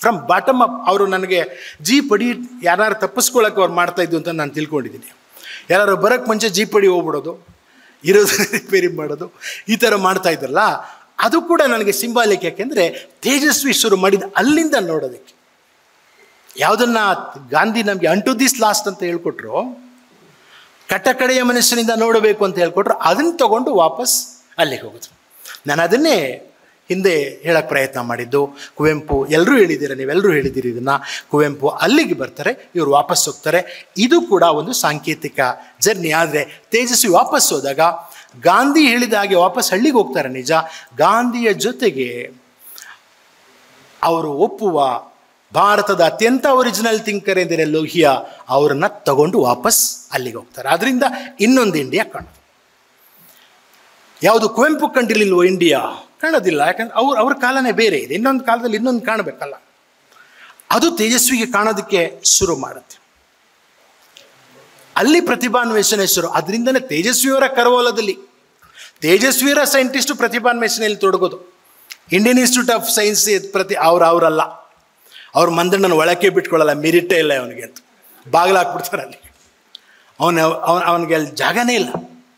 ಫ್ರಮ್ ಬಾಟಮ್ ಅಪ್ ಅವರು ನನಗೆ ಜೀಪ್ ಅಡಿ ಯಾರು ತಪ್ಪಿಸ್ಕೊಳ್ಳೋಕೆ ಅವ್ರು ಮಾಡ್ತಾ ಇದ್ದು ಅಂತ ನಾನು ತಿಳ್ಕೊಂಡಿದ್ದೀನಿ ಯಾರು ಬರೋಕ್ಕೆ ಮುಂಚೆ ಜೀಪ್ ಅಡಿ ಹೋಗ್ಬಿಡೋದು ಇರೋದು ರಿಪೇರಿ ಮಾಡೋದು ಈ ಥರ ಮಾಡ್ತಾ ಇದ್ರಲ್ಲ ಅದು ಕೂಡ ನನಗೆ ಸಿಂಬಾಲಿಕ್ ಯಾಕೆಂದರೆ ತೇಜಸ್ವಿ ಶುರು ಮಾಡಿದ ಅಲ್ಲಿಂದ ನೋಡೋದಕ್ಕೆ ಯಾವುದನ್ನ ಗಾಂಧಿ ನಮಗೆ ಅಂಟು ದಿಸ್ ಲಾಸ್ಟ್ ಅಂತ ಹೇಳ್ಕೊಟ್ರು ಕಟ್ಟಕಡೆಯ ಮನಸ್ಸಿನಿಂದ ನೋಡಬೇಕು ಅಂತ ಹೇಳ್ಕೊಟ್ರು ಅದನ್ನು ತಗೊಂಡು ವಾಪಸ್ ಅಲ್ಲಿಗೆ ಹೋಗೋದು ನಾನು ಅದನ್ನೇ ಹಿಂದೆ ಹೇಳಕ್ಕೆ ಪ್ರಯತ್ನ ಮಾಡಿದ್ದು ಕುವೆಂಪು ಎಲ್ಲರೂ ಹೇಳಿದ್ದೀರ ನೀವೆಲ್ಲರೂ ಹೇಳಿದ್ದೀರಿ ಇದನ್ನು ಕುವೆಂಪು ಅಲ್ಲಿಗೆ ಬರ್ತಾರೆ ಇವರು ವಾಪಸ್ ಹೋಗ್ತಾರೆ ಇದು ಕೂಡ ಒಂದು ಸಾಂಕೇತಿಕ ಜರ್ನಿ ಆದರೆ ತೇಜಸ್ವಿ ವಾಪಸ್ ಹೋದಾಗ ಗಾಂಧಿ ಹೇಳಿದ ಹಾಗೆ ವಾಪಸ್ ಹಳ್ಳಿಗೆ ಹೋಗ್ತಾರೆ ನಿಜ ಗಾಂಧಿಯ ಜೊತೆಗೆ ಅವರು ಒಪ್ಪುವ ಭಾರತದ ಅತ್ಯಂತ ಒರಿಜಿನಲ್ ಥಿಂಕರ್ ಎಂದರೆ ಲೋಹಿಯಾ ಅವರನ್ನ ತಗೊಂಡು ವಾಪಸ್ ಅಲ್ಲಿಗೆ ಹೋಗ್ತಾರೆ ಅದರಿಂದ ಇನ್ನೊಂದು ಇಂಡಿಯಾ ಕಾಣೋದು ಯಾವುದು ಕುವೆಂಪು ಕಂಡಿರ್ಲಿಲ್ವೋ ಇಂಡಿಯಾ ಕಾಣೋದಿಲ್ಲ ಯಾಕಂದ್ರೆ ಅವ್ರ ಅವ್ರ ಕಾಲನೇ ಬೇರೆ ಇದೆ ಇನ್ನೊಂದು ಕಾಲದಲ್ಲಿ ಇನ್ನೊಂದು ಕಾಣಬೇಕಲ್ಲ ಅದು ತೇಜಸ್ವಿಗೆ ಕಾಣೋದಕ್ಕೆ ಶುರು ಮಾಡುತ್ತೆ ಅಲ್ಲಿ ಪ್ರತಿಭಾನ್ವೇಷಣೆ ಶುರು ಅದರಿಂದನೇ ತೇಜಸ್ವಿಯವರ ಕರವೋಲದಲ್ಲಿ ತೇಜಸ್ವಿಯರ ಸೈಂಟಿಸ್ಟು ಪ್ರತಿಭಾನ್ವೇಷಣೆಯಲ್ಲಿ ತೊಡಗೋದು ಇಂಡಿಯನ್ ಇನ್ಸ್ಟಿಟ್ಯೂಟ್ ಆಫ್ ಸೈನ್ಸ್ ಪ್ರತಿ ಅವ್ರು ಅವರಲ್ಲ ಅವ್ರ ಮಂದಣ್ಣನ ಒಳಕ್ಕೆ ಬಿಟ್ಕೊಳ್ಳಲ್ಲ ಮೆರಿಟೇ ಇಲ್ಲ ಅವನಿಗೆ ಅಂತ ಬಾಗಿಲು ಹಾಕ್ಬಿಡ್ತಾರೆ ಅಲ್ಲಿ ಅವನ ಅವನ ಅವನಿಗೆ ಅಲ್ಲಿ ಜಾಗನೇ ಇಲ್ಲ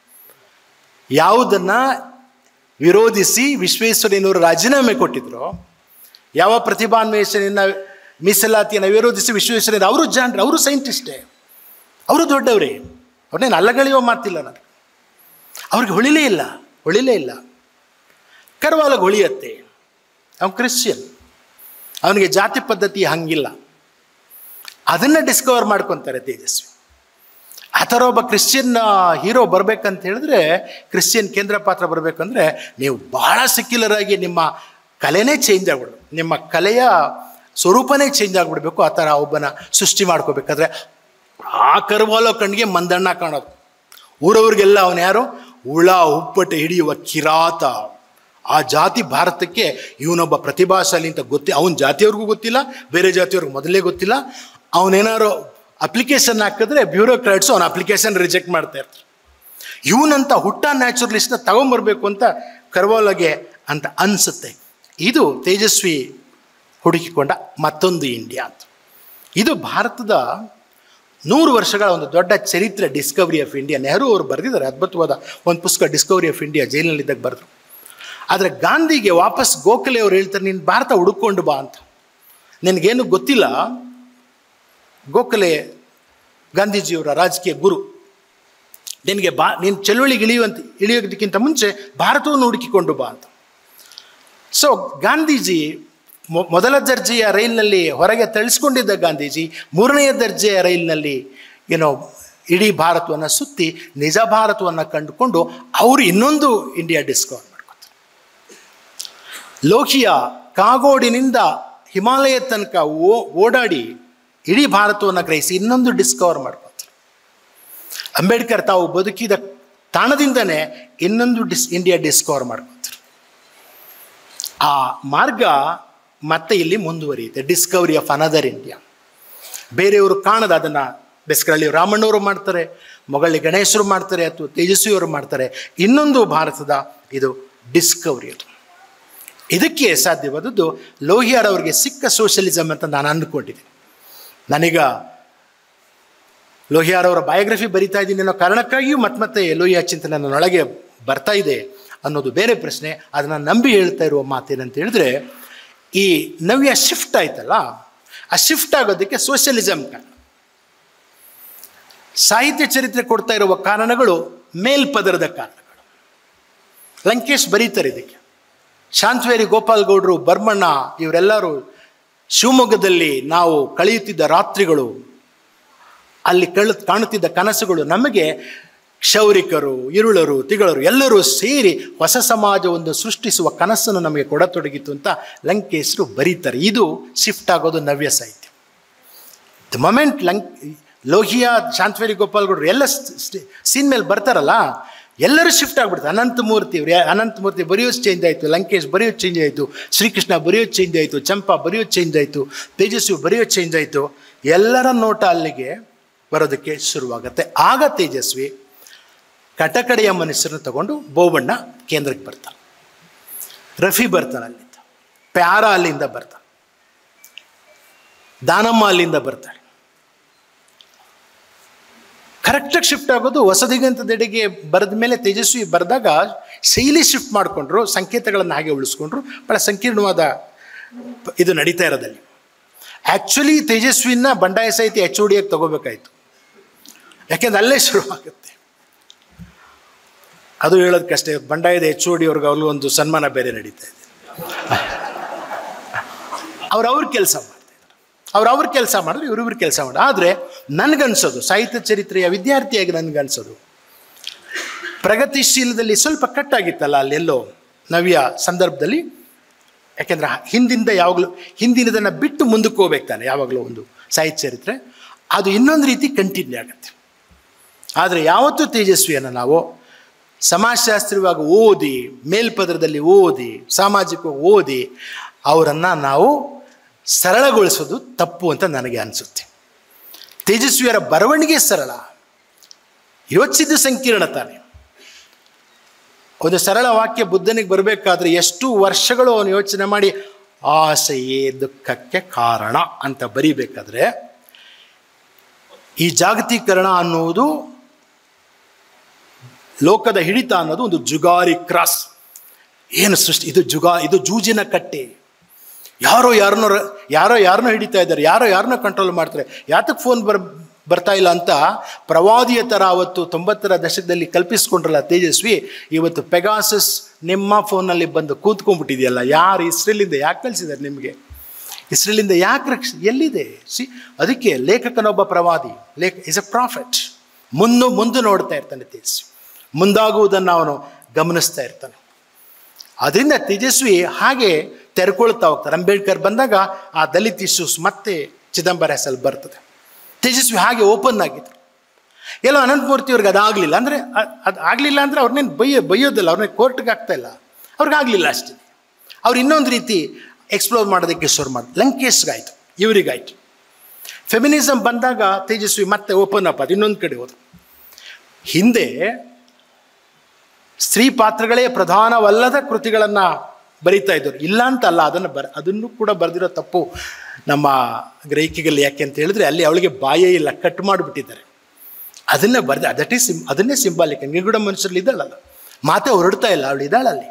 ಯಾವುದನ್ನು ವಿರೋಧಿಸಿ ವಿಶ್ವೇಶ್ವರಯ್ಯನವರು ರಾಜೀನಾಮೆ ಕೊಟ್ಟಿದ್ರು ಯಾವ ಪ್ರತಿಭಾನ್ವೇಷಣೆಯನ್ನು ಮೀಸಲಾತಿಯನ್ನು ವಿರೋಧಿಸಿ ವಿಶ್ವೇಶ್ವರಯ್ಯ ಅವರು ಜಾನ್ರು ಅವರು ಸೈಂಟಿಸ್ಟೇ ಅವರು ದೊಡ್ಡವರೇ ಅವ್ರನ್ನೇನು ಅಲ್ಲಗಳೆಯೋ ಮಾತಿಲ್ಲ ನಾನು ಅವ್ರಿಗೆ ಹೊಳಿಲೇ ಇಲ್ಲ ಹೊಳಿಲೇ ಇಲ್ಲ ಕರ್ವಾಲಗೆ ಹೊಳಿಯತ್ತೆ ಅವನು ಕ್ರಿಶ್ಚಿಯನ್ ಅವನಿಗೆ ಜಾತಿ ಪದ್ಧತಿ ಹಂಗಿಲ್ಲ ಅದನ್ನು ಡಿಸ್ಕವರ್ ಮಾಡ್ಕೊತಾರೆ ತೇಜಸ್ವಿ ಆ ಥರ ಒಬ್ಬ ಕ್ರಿಶ್ಚಿಯನ್ ಹೀರೋ ಬರ್ಬೇಕಂತ ಹೇಳಿದ್ರೆ ಕ್ರಿಶ್ಚಿಯನ್ ಕೇಂದ್ರ ಪಾತ್ರ ಬರಬೇಕಂದ್ರೆ ನೀವು ಭಾಳ ಸೆಕ್ಯುಲರ್ ಆಗಿ ನಿಮ್ಮ ಕಲೆನೇ ಚೇಂಜ್ ಆಗ್ಬಿಡು ನಿಮ್ಮ ಕಲೆಯ ಸ್ವರೂಪನೇ ಚೇಂಜ್ ಆಗಿಬಿಡ್ಬೇಕು ಆ ಥರ ಒಬ್ಬನ ಸೃಷ್ಟಿ ಮಾಡ್ಕೋಬೇಕಾದ್ರೆ ಆ ಕರ್ವಾಲೋ ಕಣ್ಣಿಗೆ ಮಂದಣ್ಣ ಕಾಣೋದು ಊರವ್ರಿಗೆಲ್ಲ ಅವನು ಯಾರು ಹುಳ ಉಪ್ಪಟೆ ಹಿಡಿಯುವ ಕಿರಾತ ಆ ಜಾತಿ ಭಾರತಕ್ಕೆ ಇವನೊಬ್ಬ ಪ್ರತಿಭಾಶಾಲಿ ಅಂತ ಗೊತ್ತಿ ಅವನ ಜಾತಿಯವ್ರಿಗೂ ಗೊತ್ತಿಲ್ಲ ಬೇರೆ ಜಾತಿಯವ್ರಿಗೆ ಮೊದಲೇ ಗೊತ್ತಿಲ್ಲ ಅವನೇನಾರು ಅಪ್ಲಿಕೇಶನ್ ಹಾಕಿದ್ರೆ ಬ್ಯೂರೋಕ್ರಾಟ್ಸು ಅವನ ಅಪ್ಲಿಕೇಶನ್ ರಿಜೆಕ್ಟ್ ಮಾಡ್ತಾ ಇರ್ತಾರೆ ಇವನಂತ ಹುಟ್ಟ ನ್ಯಾಚುರಲಿಸ್ಟ್ನ ತಗೊಂಬರ್ಬೇಕು ಅಂತ ಕರ್ವಾಲಗೆ ಅಂತ ಅನಿಸುತ್ತೆ ಇದು ತೇಜಸ್ವಿ ಹುಡುಕಿಕೊಂಡ ಮತ್ತೊಂದು ಇಂಡಿಯಾ ಅಂತ ಇದು ಭಾರತದ ನೂರು ವರ್ಷಗಳ ಒಂದು ದೊಡ್ಡ ಚರಿತ್ರೆ ಡಿಸ್ಕವರಿ ಆಫ್ ಇಂಡಿಯಾ ನೆಹರು ಅವರು ಬರೆದಿದ್ದಾರೆ ಅದ್ಭುತವಾದ ಒಂದು ಪುಸ್ತಕ ಡಿಸ್ಕವರಿ ಆಫ್ ಇಂಡಿಯಾ ಜೈಲಿನಲ್ಲಿದ್ದಾಗ ಬರೆದ್ರು ಆದರೆ ಗಾಂಧಿಗೆ ವಾಪಸ್ ಗೋಖಲೆ ಅವ್ರು ಹೇಳ್ತಾರೆ ನೀನು ಭಾರತ ಹುಡುಕೊಂಡು ಬಾ ಅಂತ ನಿನಗೇನು ಗೊತ್ತಿಲ್ಲ ಗೋಖಲೆ ಗಾಂಧೀಜಿಯವರ ರಾಜಕೀಯ ಗುರು ನಿನಗೆ ಬಾ ನೀನು ಚಳುವಳಿಗೆ ಇಳಿಯುವಂತ ಇಳಿಯೋದಕ್ಕಿಂತ ಮುಂಚೆ ಭಾರತವನ್ನು ಹುಡುಕಿಕೊಂಡು ಬಾ ಅಂತ ಸೊ ಗಾಂಧೀಜಿ ಮೊ- ಮೊದಲ ದರ್ಜೆಯ ರೈಲಿನಲ್ಲಿ ಹೊರಗೆ ತಳಿಸ್ಕೊಂಡಿದ್ದ ಗಾಂಧೀಜಿ ಮೂರನೆಯ ದರ್ಜೆಯ ರೈಲಿನಲ್ಲಿ ಏನೋ ಇಡೀ ಭಾರತವನ್ನು ಸುತ್ತಿ ನಿಜ ಭಾರತವನ್ನು ಕಂಡುಕೊಂಡು ಅವರು ಇನ್ನೊಂದು ಇಂಡಿಯಾ ಡಿಸ್ಕವರ್ ಮಾಡ್ಕೊತಾರೆ ಲೋಕಿಯ ಕಾಗೋಡಿನಿಂದ ಹಿಮಾಲಯ ತನಕ ಓ ಓಡಾಡಿ ಇಡೀ ಭಾರತವನ್ನು ಗ್ರಹಿಸಿ ಇನ್ನೊಂದು ಡಿಸ್ಕವರ್ ಮಾಡ್ಕೊತಾರೆ ಅಂಬೇಡ್ಕರ್ ತಾವು ಬದುಕಿದ ತಾಣದಿಂದನೇ ಇನ್ನೊಂದು ಡಿಸ್ ಇಂಡಿಯಾ ಡಿಸ್ಕವರ್ ಮಾಡ್ಕೊತಾರೆ ಆ ಮಾರ್ಗ ಮತ್ತೆ ಇಲ್ಲಿ ಮುಂದುವರಿಯುತ್ತೆ ಡಿಸ್ಕವರಿ ಆಫ್ ಅನದರ್ ಇಂಡಿಯಾ ಬೇರೆಯವರು ಕಾಣದ ಅದನ್ನು ಬೆಸ್ಕರಳ್ಳಿ ರಾಮಣ್ಣವರು ಮಾಡ್ತಾರೆ ಮೊಗಳಿ ಗಣೇಶರು ಮಾಡ್ತಾರೆ ಅಥವಾ ತೇಜಸ್ವಿಯವರು ಮಾಡ್ತಾರೆ ಇನ್ನೊಂದು ಭಾರತದ ಇದು ಡಿಸ್ಕವರಿ ಅದು ಇದಕ್ಕೆ ಸಾಧ್ಯವಾದದ್ದು ಲೋಹಿಯಾರ್ ಅವರಿಗೆ ಸಿಕ್ಕ ಸೋಷಲಿಸಮ್ ಅಂತ ನಾನು ಅಂದ್ಕೊಂಡಿದ್ದೀನಿ ನನಗ ಲೋಹಿಯಾರ್ ಅವರ ಬಯೋಗ್ರಫಿ ಬರಿತಾ ಇದ್ದೀನಿ ಅನ್ನೋ ಕಾರಣಕ್ಕಾಗಿಯೂ ಮತ್ತೆ ಮತ್ತೆ ಲೋಹಿಯಾ ಚಿಂತನೆ ನನ್ನೊಳಗೆ ಬರ್ತಾ ಇದೆ ಅನ್ನೋದು ಬೇರೆ ಪ್ರಶ್ನೆ ಅದನ್ನು ನಂಬಿ ಹೇಳ್ತಾ ಇರುವ ಮಾತೇನಂತ ಹೇಳಿದ್ರೆ ಈ ನವ್ಯ ಶಿಫ್ಟ್ ಆಯ್ತಲ್ಲ ಆ ಶಿಫ್ಟ್ ಆಗೋದಕ್ಕೆ ಸೋಷಿಯಲಿಸಮ್ ಕಾರಣ ಸಾಹಿತ್ಯ ಚರಿತ್ರೆ ಕೊಡ್ತಾ ಇರುವ ಕಾರಣಗಳು ಮೇಲ್ಪದರದ ಕಾರಣಗಳು ಲಂಕೇಶ್ ಬರೀತಾರೆ ಇದಕ್ಕೆ ಶಾಂತವೇರಿ ಗೋಪಾಲ್ ಗೌಡರು ಬರ್ಮಣ್ಣ ಇವರೆಲ್ಲರೂ ಶಿವಮೊಗ್ಗದಲ್ಲಿ ನಾವು ಕಳೆಯುತ್ತಿದ್ದ ರಾತ್ರಿಗಳು ಅಲ್ಲಿ ಕಳ್ ಕಾಣುತ್ತಿದ್ದ ಕನಸುಗಳು ನಮಗೆ ಕ್ಷೌರಿಕರು ಇರುಳರು ತಿಗಳರು ಎಲ್ಲರೂ ಸೇರಿ ಹೊಸ ಸಮಾಜವನ್ನು ಸೃಷ್ಟಿಸುವ ಕನಸನ್ನು ನಮಗೆ ಕೊಡತೊಡಗಿತು ಅಂತ ಲಂಕೇಶರು ಬರೀತಾರೆ ಇದು ಶಿಫ್ಟ್ ಆಗೋದು ನವ್ಯ ಸಾಹಿತ್ಯ ದ ಮೊಮೆಂಟ್ ಲಂಕ್ ಲೋಹಿಯಾ ಶಾಂತವೇರಿ ಗೋಪಾಲ್ಗೌಡರು ಎಲ್ಲ ಸೀನ್ ಮೇಲೆ ಬರ್ತಾರಲ್ಲ ಎಲ್ಲರೂ ಶಿಫ್ಟ್ ಆಗ್ಬಿಡ್ತಾರೆ ಅನಂತಮೂರ್ತಿ ಇವ್ರು ಯಾ- ಅನಂತಮೂರ್ತಿ ಬರೆಯೋದು ಚೇಂಜ್ ಆಯಿತು ಲಂಕೇಶ್ ಬರೆಯೋದು ಚೇಂಜ್ ಆಯಿತು ಶ್ರೀಕೃಷ್ಣ ಬರೆಯೋದು ಚೇಂಜ್ ಆಯಿತು ಚಂಪಾ ಬರೆಯೋದು ಚೇಂಜ್ ಆಯಿತು ತೇಜಸ್ವಿ ಬರೆಯೋದು ಚೇಂಜ್ ಆಯಿತು ಎಲ್ಲರ ನೋಟ ಅಲ್ಲಿಗೆ ಬರೋದಕ್ಕೆ ಶುರುವಾಗುತ್ತೆ ಆಗ ತೇಜಸ್ವಿ ಕಟಕಡೆಯ ಮನುಷ್ಯರನ್ನು ತಗೊಂಡು ಬೋಬಣ್ಣ ಕೇಂದ್ರಕ್ಕೆ ಬರ್ತಾನೆ ರಫಿ ಬರ್ತಾನೆ ಅಲ್ಲಿಂದ ಪ್ಯಾರ ಅಲ್ಲಿಂದ ಬರ್ತಾನೆ ದಾನಮ್ಮ ಅಲ್ಲಿಂದ ಬರ್ತಾಳೆ ಕರೆಕ್ಟಾಗಿ ಶಿಫ್ಟ್ ಆಗೋದು ಹೊಸದಿಗಂತದೆಡೆಗೆ ಬರೆದ ಮೇಲೆ ತೇಜಸ್ವಿ ಬರೆದಾಗ ಶೈಲಿ ಶಿಫ್ಟ್ ಮಾಡಿಕೊಂಡ್ರು ಸಂಕೇತಗಳನ್ನು ಹಾಗೆ ಉಳಿಸ್ಕೊಂಡ್ರು ಭಾಳ ಸಂಕೀರ್ಣವಾದ ಪ- ಇದು ನಡೀತಾ ಇರೋದಲ್ಲಿ ಆ್ಯಕ್ಚುಲಿ ತೇಜಸ್ವಿನ ಬಂಡಾಯ ಸಾಹಿತ್ಯ ಎಚ್ ಒ ಡಿಯಾಗಿ ತಗೋಬೇಕಾಯ್ತು ಯಾಕೆಂದ್ರೆ ಅಲ್ಲೇ ಶುರುವಾಗುತ್ತೆ ಅದು ಹೇಳೋದಕ್ಕಷ್ಟೇ ಬಂಡಾಯದ ಎಚ್ ಒ ಡಿ ಅವ್ರಿಗೆ ಅವ್ರಿಗೂ ಒಂದು ಸನ್ಮಾನ ಬೇರೆ ನಡೀತಾ ಇದೆ ಅವ್ರವ್ರ ಕೆಲಸ ಮಾಡ್ತಾ ಇದ್ದಾರೆ ಅವ್ರವ್ರ ಕೆಲಸ ಮಾಡಿದ್ರೆ ಇವ್ರಿವ್ರ ಕೆಲಸ ಮಾಡಿ ಆದರೆ ನನಗನ್ಸೋದು ಸಾಹಿತ್ಯ ಚರಿತ್ರೆಯ ವಿದ್ಯಾರ್ಥಿಯಾಗಿ ನನಗನ್ಸೋದು ಪ್ರಗತಿಶೀಲದಲ್ಲಿ ಸ್ವಲ್ಪ ಕಟ್ಟಾಗಿತ್ತಲ್ಲ ಅಲ್ಲೆಲ್ಲೋ ನವ್ಯ ಸಂದರ್ಭದಲ್ಲಿ ಯಾಕೆಂದ್ರೆ ಹಿಂದಿಂದ ಯಾವಾಗಲೂ ಹಿಂದಿನದನ್ನು ಬಿಟ್ಟು ಮುಂದಕ್ಕೆ ಹೋಗ್ಬೇಕು ತಾನೆ ಯಾವಾಗಲೂ ಒಂದು ಸಾಹಿತ್ಯ ಚರಿತ್ರೆ ಅದು ಇನ್ನೊಂದು ರೀತಿ ಕಂಟಿನ್ಯೂ ಆಗುತ್ತೆ ಆದರೆ ಯಾವತ್ತೂ ತೇಜಸ್ವಿಯನ್ನು ನಾವು ಸಮಾಜಶಾಸ್ತ್ರೀಯವಾಗಿ ಓದಿ ಮೇಲ್ಪದರದಲ್ಲಿ ಓದಿ ಸಾಮಾಜಿಕವಾಗಿ ಓದಿ ಅವರನ್ನು ನಾವು ಸರಳಗೊಳಿಸೋದು ತಪ್ಪು ಅಂತ ನನಗೆ ಅನಿಸುತ್ತೆ ತೇಜಸ್ವಿಯರ ಬರವಣಿಗೆ ಸರಳ ಯೋಚಿಸಿದ್ದು ಸಂಕೀರ್ಣ ತಾನೆ ಒಂದು ಸರಳ ವಾಕ್ಯ ಬುದ್ಧನಿಗೆ ಬರಬೇಕಾದ್ರೆ ಎಷ್ಟು ವರ್ಷಗಳು ಅವನು ಯೋಚನೆ ಮಾಡಿ ಆಸೆಯೇ ದುಃಖಕ್ಕೆ ಕಾರಣ ಅಂತ ಬರಿಬೇಕಾದ್ರೆ ಈ ಜಾಗತೀಕರಣ ಅನ್ನುವುದು ಲೋಕದ ಹಿಡಿತ ಅನ್ನೋದು ಒಂದು ಜುಗಾರಿ ಕ್ರಾಸ್ ಏನು ಸೃಷ್ಟಿ ಇದು ಜುಗಾ ಇದು ಜೂಜಿನ ಕಟ್ಟೆ ಯಾರೋ ಯಾರನ್ನೋ ರ- ಯಾರೋ ಯಾರನ್ನೋ ಹಿಡಿತಾ ಇದ್ದಾರೆ ಯಾರೋ ಯಾರನ್ನೋ ಕಂಟ್ರೋಲ್ ಮಾಡ್ತಾರೆ ಯಾತಕ್ಕೆ ಫೋನ್ ಬರ್ ಬರ್ತಾ ಇಲ್ಲ ಅಂತ ಪ್ರವಾದಿಯ ಥರ ಅವತ್ತು ತೊಂಬತ್ತರ ದಶಕದಲ್ಲಿ ಕಲ್ಪಿಸ್ಕೊಂಡ್ರಲ್ಲ ತೇಜಸ್ವಿ ಇವತ್ತು ಪೆಗಾಸಸ್ ನಿಮ್ಮ ಫೋನಲ್ಲಿ ಬಂದು ಕೂತ್ಕೊಂಡ್ಬಿಟ್ಟಿದೆಯಲ್ಲ ಯಾರು ಇಸ್ರೇಲಿಂದ ಯಾಕೆ ಕಳಿಸಿದ್ದಾರೆ ನಿಮಗೆ ಇಸ್ರೇಲಿಂದ ಯಾಕೆ ರಕ್ಷ ಎಲ್ಲಿದೆ ಸಿ ಅದಕ್ಕೆ ಲೇಖಕನೊಬ್ಬ ಪ್ರವಾದಿ ಲೇಖ ಇಸ್ ಎ ಪ್ರಾಫಿಟ್ ಮುಂದೆ ಮುಂದೆ ನೋಡ್ತಾ ಇರ್ತಾನೆ ತೇಜಸ್ವಿ ಮುಂದಾಗುವುದನ್ನು ಅವನು ಗಮನಿಸ್ತಾ ಇರ್ತಾನೆ ಅದರಿಂದ ತೇಜಸ್ವಿ ಹಾಗೆ ತೆರ್ಕೊಳ್ತಾ ಹೋಗ್ತಾರೆ ಅಂಬೇಡ್ಕರ್ ಬಂದಾಗ ಆ ದಲಿತ್ ಇಶ್ಯೂಸ್ ಮತ್ತೆ ಚಿದಂಬರ ಹೆಸರಲ್ಲಿ ಬರ್ತದೆ ತೇಜಸ್ವಿ ಹಾಗೆ ಓಪನ್ ಆಗಿದ್ರು ಎಲ್ಲೋ ಅನಂತಮೂರ್ತಿ ಅವ್ರಿಗೆ ಅದಾಗಲಿಲ್ಲ ಅಂದರೆ ಅದು ಆಗಲಿಲ್ಲ ಅಂದರೆ ಅವ್ರನ್ನೇನು ಬೈಯೋ ಬೈಯೋದಿಲ್ಲ ಅವ್ರನ್ನೇ ಕೋರ್ಟ್ಗೆ ಆಗ್ತಾ ಇಲ್ಲ ಅವ್ರಿಗಾಗಲಿಲ್ಲ ಅಷ್ಟೇ ಅವ್ರು ಇನ್ನೊಂದು ರೀತಿ ಎಕ್ಸ್ಪ್ಲೋರ್ ಮಾಡೋದಕ್ಕೆ ಶುರು ಮಾಡಿ ಲಂಕೇಶ್ಗಾಯ್ತು ಇವರಿಗಾಯ್ತು ಫೆಮಿನಿಸಮ್ ಬಂದಾಗ ತೇಜಸ್ವಿ ಮತ್ತೆ ಓಪನ್ ಅಪ್ ಅದು ಇನ್ನೊಂದು ಕಡೆ ಹೋದ್ರು ಹಿಂದೆ ಸ್ತ್ರೀ ಪಾತ್ರಗಳೇ ಪ್ರಧಾನವಲ್ಲದ ಕೃತಿಗಳನ್ನು ಬರೀತಾ ಇದ್ದರು ಇಲ್ಲ ಅಂತ ಅಲ್ಲ ಅದನ್ನು ಬರ ಅದನ್ನು ಕೂಡ ಬರೆದಿರೋ ತಪ್ಪು ನಮ್ಮ ಗ್ರಹಿಕೆಗಳಲ್ಲಿ ಯಾಕೆ ಅಂತ ಹೇಳಿದ್ರೆ ಅಲ್ಲಿ ಅವಳಿಗೆ ಬಾಯೇ ಇಲ್ಲ ಕಟ್ ಮಾಡಿಬಿಟ್ಟಿದ್ದಾರೆ ಅದನ್ನೇ ಬರೆದ ದಟ್ ಈಸ್ ಸಿಮ್ ಅದನ್ನೇ ಸಿಂಬಾಲಿಕ್ ನಿಗೂಢ ಮನುಷ್ಯರಲ್ಲಿ ಇದ್ದಾಳಲ್ಲ ಮಾತೆ ಹೊರಡ್ತಾ ಇಲ್ಲ ಅವಳು ಇದ್ದಾಳೆ ಅಲ್ಲಿ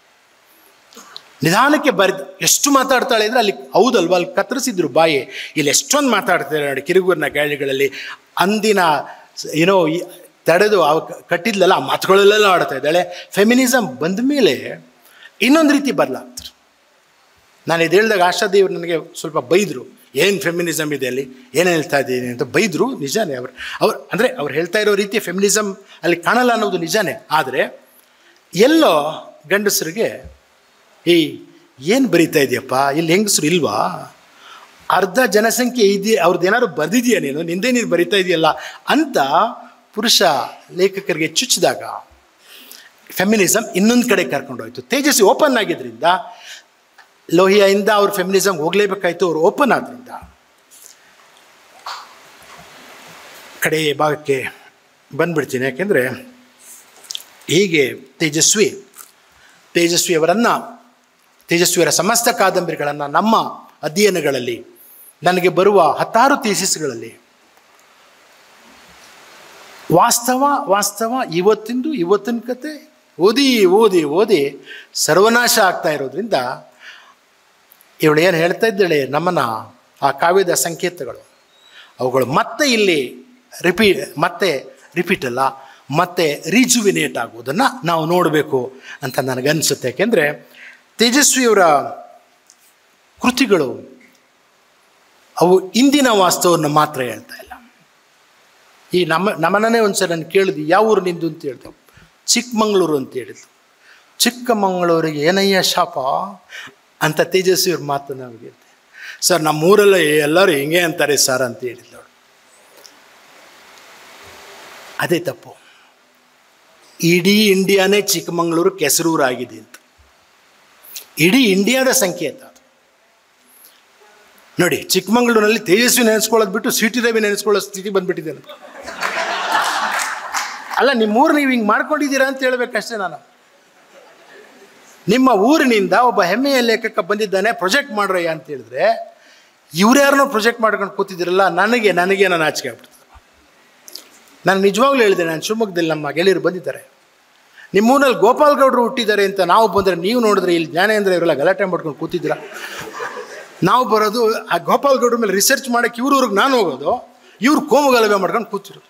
ನಿಧಾನಕ್ಕೆ ಬರೆದ ಎಷ್ಟು ಮಾತಾಡ್ತಾಳೆ ಅಂದರೆ ಅಲ್ಲಿ ಹೌದಲ್ವಾ ಅಲ್ಲಿ ಕತ್ತರಿಸಿದ್ರು ಬಾಯಿ ಇಲ್ಲಿ ಎಷ್ಟೊಂದು ಮಾತಾಡ್ತಾರೆ ನೋಡಿ ಕಿರುಗೂರಿನ ಗಾಳಿಗಳಲ್ಲಿ ಅಂದಿನ ಏನೋ ಈ ತಡೆದು ಅವ ಕಟ್ಟಿದ್ಲಲ್ಲ ಆ ಮಾತುಗಳಲ್ಲೆಲ್ಲ ಆಡ್ತಾ ಇದ್ದಾಳೆ ಫೆಮಿನಿಸಮ್ ಬಂದ ಮೇಲೆ ಇನ್ನೊಂದು ರೀತಿ ಬದಲಾಗ್ತಾರೆ ನಾನು ಇದು ಹೇಳಿದಾಗ ಆಶಾದೇವ್ರು ನನಗೆ ಸ್ವಲ್ಪ ಬೈದರು ಏನು ಫೆಮಿನಿಸಮ್ ಇದೆ ಅಲ್ಲಿ ಏನು ಹೇಳ್ತಾ ಇದ್ದೀನಿ ಅಂತ ಬೈದರು ನಿಜಾನೇ ಅವ್ರು ಅವ್ರು ಅಂದರೆ ಅವ್ರು ಹೇಳ್ತಾ ಇರೋ ರೀತಿಯ ಫೆಮಿನಿಸಮ್ ಅಲ್ಲಿ ಕಾಣಲ್ಲ ಅನ್ನೋದು ನಿಜಾನೇ ಆದರೆ ಎಲ್ಲೋ ಗಂಡಸರಿಗೆ ಈ ಏನು ಬರೀತಾ ಇದೆಯಪ್ಪ ಇಲ್ಲಿ ಹೆಂಗಸರು ಇಲ್ವಾ ಅರ್ಧ ಜನಸಂಖ್ಯೆ ಇದೆ ಅವ್ರದ್ದು ಏನಾದ್ರು ಬರೆದಿದೆಯಾ ನೀನು ನಿಂದೇ ನೀನು ಬರಿತಾ ಇದೆಯಲ್ಲ ಅಂತ ಪುರುಷ ಲೇಖಕರಿಗೆ ಚುಚ್ಚಿದಾಗ ಫೆಮಿನಿಸಮ್ ಇನ್ನೊಂದು ಕಡೆ ಕರ್ಕೊಂಡೋಯ್ತು ತೇಜಸ್ವಿ ಓಪನ್ ಆಗಿದ್ದರಿಂದ ಲೋಹಿಯಿಂದ ಅವ್ರು ಫೆಮಿನಿಸಮ್ ಹೋಗಲೇಬೇಕಾಯ್ತು ಅವ್ರು ಓಪನ್ ಆದ್ರಿಂದ ಕಡೆ ಭಾಗಕ್ಕೆ ಬಂದ್ಬಿಡ್ತೀನಿ ಯಾಕೆಂದರೆ ಹೀಗೆ ತೇಜಸ್ವಿ ತೇಜಸ್ವಿಯವರನ್ನು ತೇಜಸ್ವಿಯರ ಸಮಸ್ತ ಕಾದಂಬರಿಗಳನ್ನು ನಮ್ಮ ಅಧ್ಯಯನಗಳಲ್ಲಿ ನನಗೆ ಬರುವ ಹತ್ತಾರು ಥೀಸಿಸ್ಗಳಲ್ಲಿ ವಾಸ್ತವ ವಾಸ್ತವ ಇವತ್ತಿಂದು ಇವತ್ತಿನ ಕತೆ ಓದಿ ಓದಿ ಓದಿ ಸರ್ವನಾಶ ಆಗ್ತಾ ಇರೋದ್ರಿಂದ ಇವಳು ಏನು ಹೇಳ್ತಾ ಇದ್ದಾಳೆ ನಮ್ಮನ್ನ ಆ ಕಾವ್ಯದ ಸಂಕೇತಗಳು ಅವುಗಳು ಮತ್ತೆ ಇಲ್ಲಿ ರಿಪೀಟ್ ಮತ್ತೆ ರಿಪೀಟ್ ಅಲ್ಲ ಮತ್ತೆ ರಿಜುವಿನೇಟ್ ಆಗುವುದನ್ನು ನಾವು ನೋಡಬೇಕು ಅಂತ ನನಗನ್ಸುತ್ತೆ ಯಾಕೆಂದರೆ ತೇಜಸ್ವಿಯವರ ಕೃತಿಗಳು ಅವು ಇಂದಿನ ವಾಸ್ತವವನ್ನು ಮಾತ್ರ ಹೇಳ್ತಾ ಇಲ್ಲ ಈ ನಮ್ಮ ನಮ್ಮನ್ನೇ ಒಂದು ಸಲ ನಾನು ಕೇಳಿದ್ವಿ ಯಾವ ಊರು ನಿಂದು ಅಂತ ಹೇಳ್ದೆ ಚಿಕ್ಕಮಂಗ್ಳೂರು ಅಂತ ಹೇಳಿದ್ರು ಚಿಕ್ಕಮಂಗಳೂರಿಗೆ ಏನಯ್ಯ ಶಾಪ ಅಂತ ತೇಜಸ್ವಿಯವ್ರ ಮಾತು ನಮಗೆ ಸರ್ ನಮ್ಮ ಊರಲ್ಲ ಎಲ್ಲರೂ ಹಿಂಗೆ ಅಂತಾರೆ ಸರ್ ಅಂತ ಹೇಳಿದ್ಲು ಅವಳು ಅದೇ ತಪ್ಪು ಇಡೀ ಇಂಡಿಯಾನೇ ಚಿಕ್ಕಮಂಗ್ಳೂರು ಕೆಸರೂರಾಗಿದೆ ಅಂತ ಇಡೀ ಇಂಡಿಯಾದ ಸಂಕೇತ ಅದು ನೋಡಿ ಚಿಕ್ಕಮಂಗ್ಳೂರಿನಲ್ಲಿ ತೇಜಸ್ವಿ ನೆನೆಸ್ಕೊಳ್ಳೋದು ಬಿಟ್ಟು ಸಿಟಿ ರವಿ ನೆನೆಸ್ಕೊಳ್ಳೋ ಸ್ಥಿತಿ ಬಂದ್ಬಿಟ್ಟಿದೆ ನನಗೆ. ಅಲ್ಲ ನಿಮ್ಮ ಊರು ನೀವು ಹಿಂಗೆ ಮಾಡ್ಕೊಂಡಿದ್ದೀರಾ ಅಂತ ಹೇಳ್ಬೇಕಷ್ಟೇ ನಾನು ನಿಮ್ಮ ಊರಿನಿಂದ ಒಬ್ಬ ಹೆಮ್ಮೆಯ ಲೇಖಕ ಬಂದಿದ್ದಾನೆ ಪ್ರೊಜೆಕ್ಟ್ ಮಾಡ್ರಯ್ಯ ಅಂತ ಹೇಳಿದ್ರೆ ಇವ್ರು ಯಾರನ್ನೋ ಪ್ರೊಜೆಕ್ಟ್ ಮಾಡ್ಕೊಂಡು ಕೂತಿದ್ದೀರಲ್ಲ ನನಗೆ ನನಗೆ ನಾನು ಆಚೆಗೆ ಆಗ್ಬಿಡ್ತದೆ ನಾನು ನಿಜವಾಗ್ಲೂ ಹೇಳಿದೆ ನಾನು ಶಿವಮೊಗ್ಗದಲ್ಲಿ ನಮ್ಮ ಗೆಳೆಯರು ಬಂದಿದ್ದಾರೆ ನಿಮ್ಮ ಊರಲ್ಲಿ ಗೋಪಾಲ್ ಗೌಡರು ಹುಟ್ಟಿದ್ದಾರೆ ಅಂತ ನಾವು ಬಂದರೆ ನೀವು ನೋಡಿದ್ರೆ ಇಲ್ಲಿ ಜ್ಞಾನೇಂದ್ರ ಇವರೆಲ್ಲ ಗಲಾಟೆ ಮಾಡ್ಕೊಂಡು ಕೂತಿದ್ದೀರಾ ನಾವು ಬರೋದು ಆ ಗೋಪಾಲ್ ಗೌಡ್ರ ಮೇಲೆ ರಿಸರ್ಚ್ ಮಾಡೋಕ್ಕೆ ಇವ್ರವ್ರಿಗೆ ನಾನು ಹೋಗೋದು ಇವ್ರು ಕೋಮು ಗಲಭೆ ಮಾಡ್ಕೊಂಡು ಕೂತಿರೋದು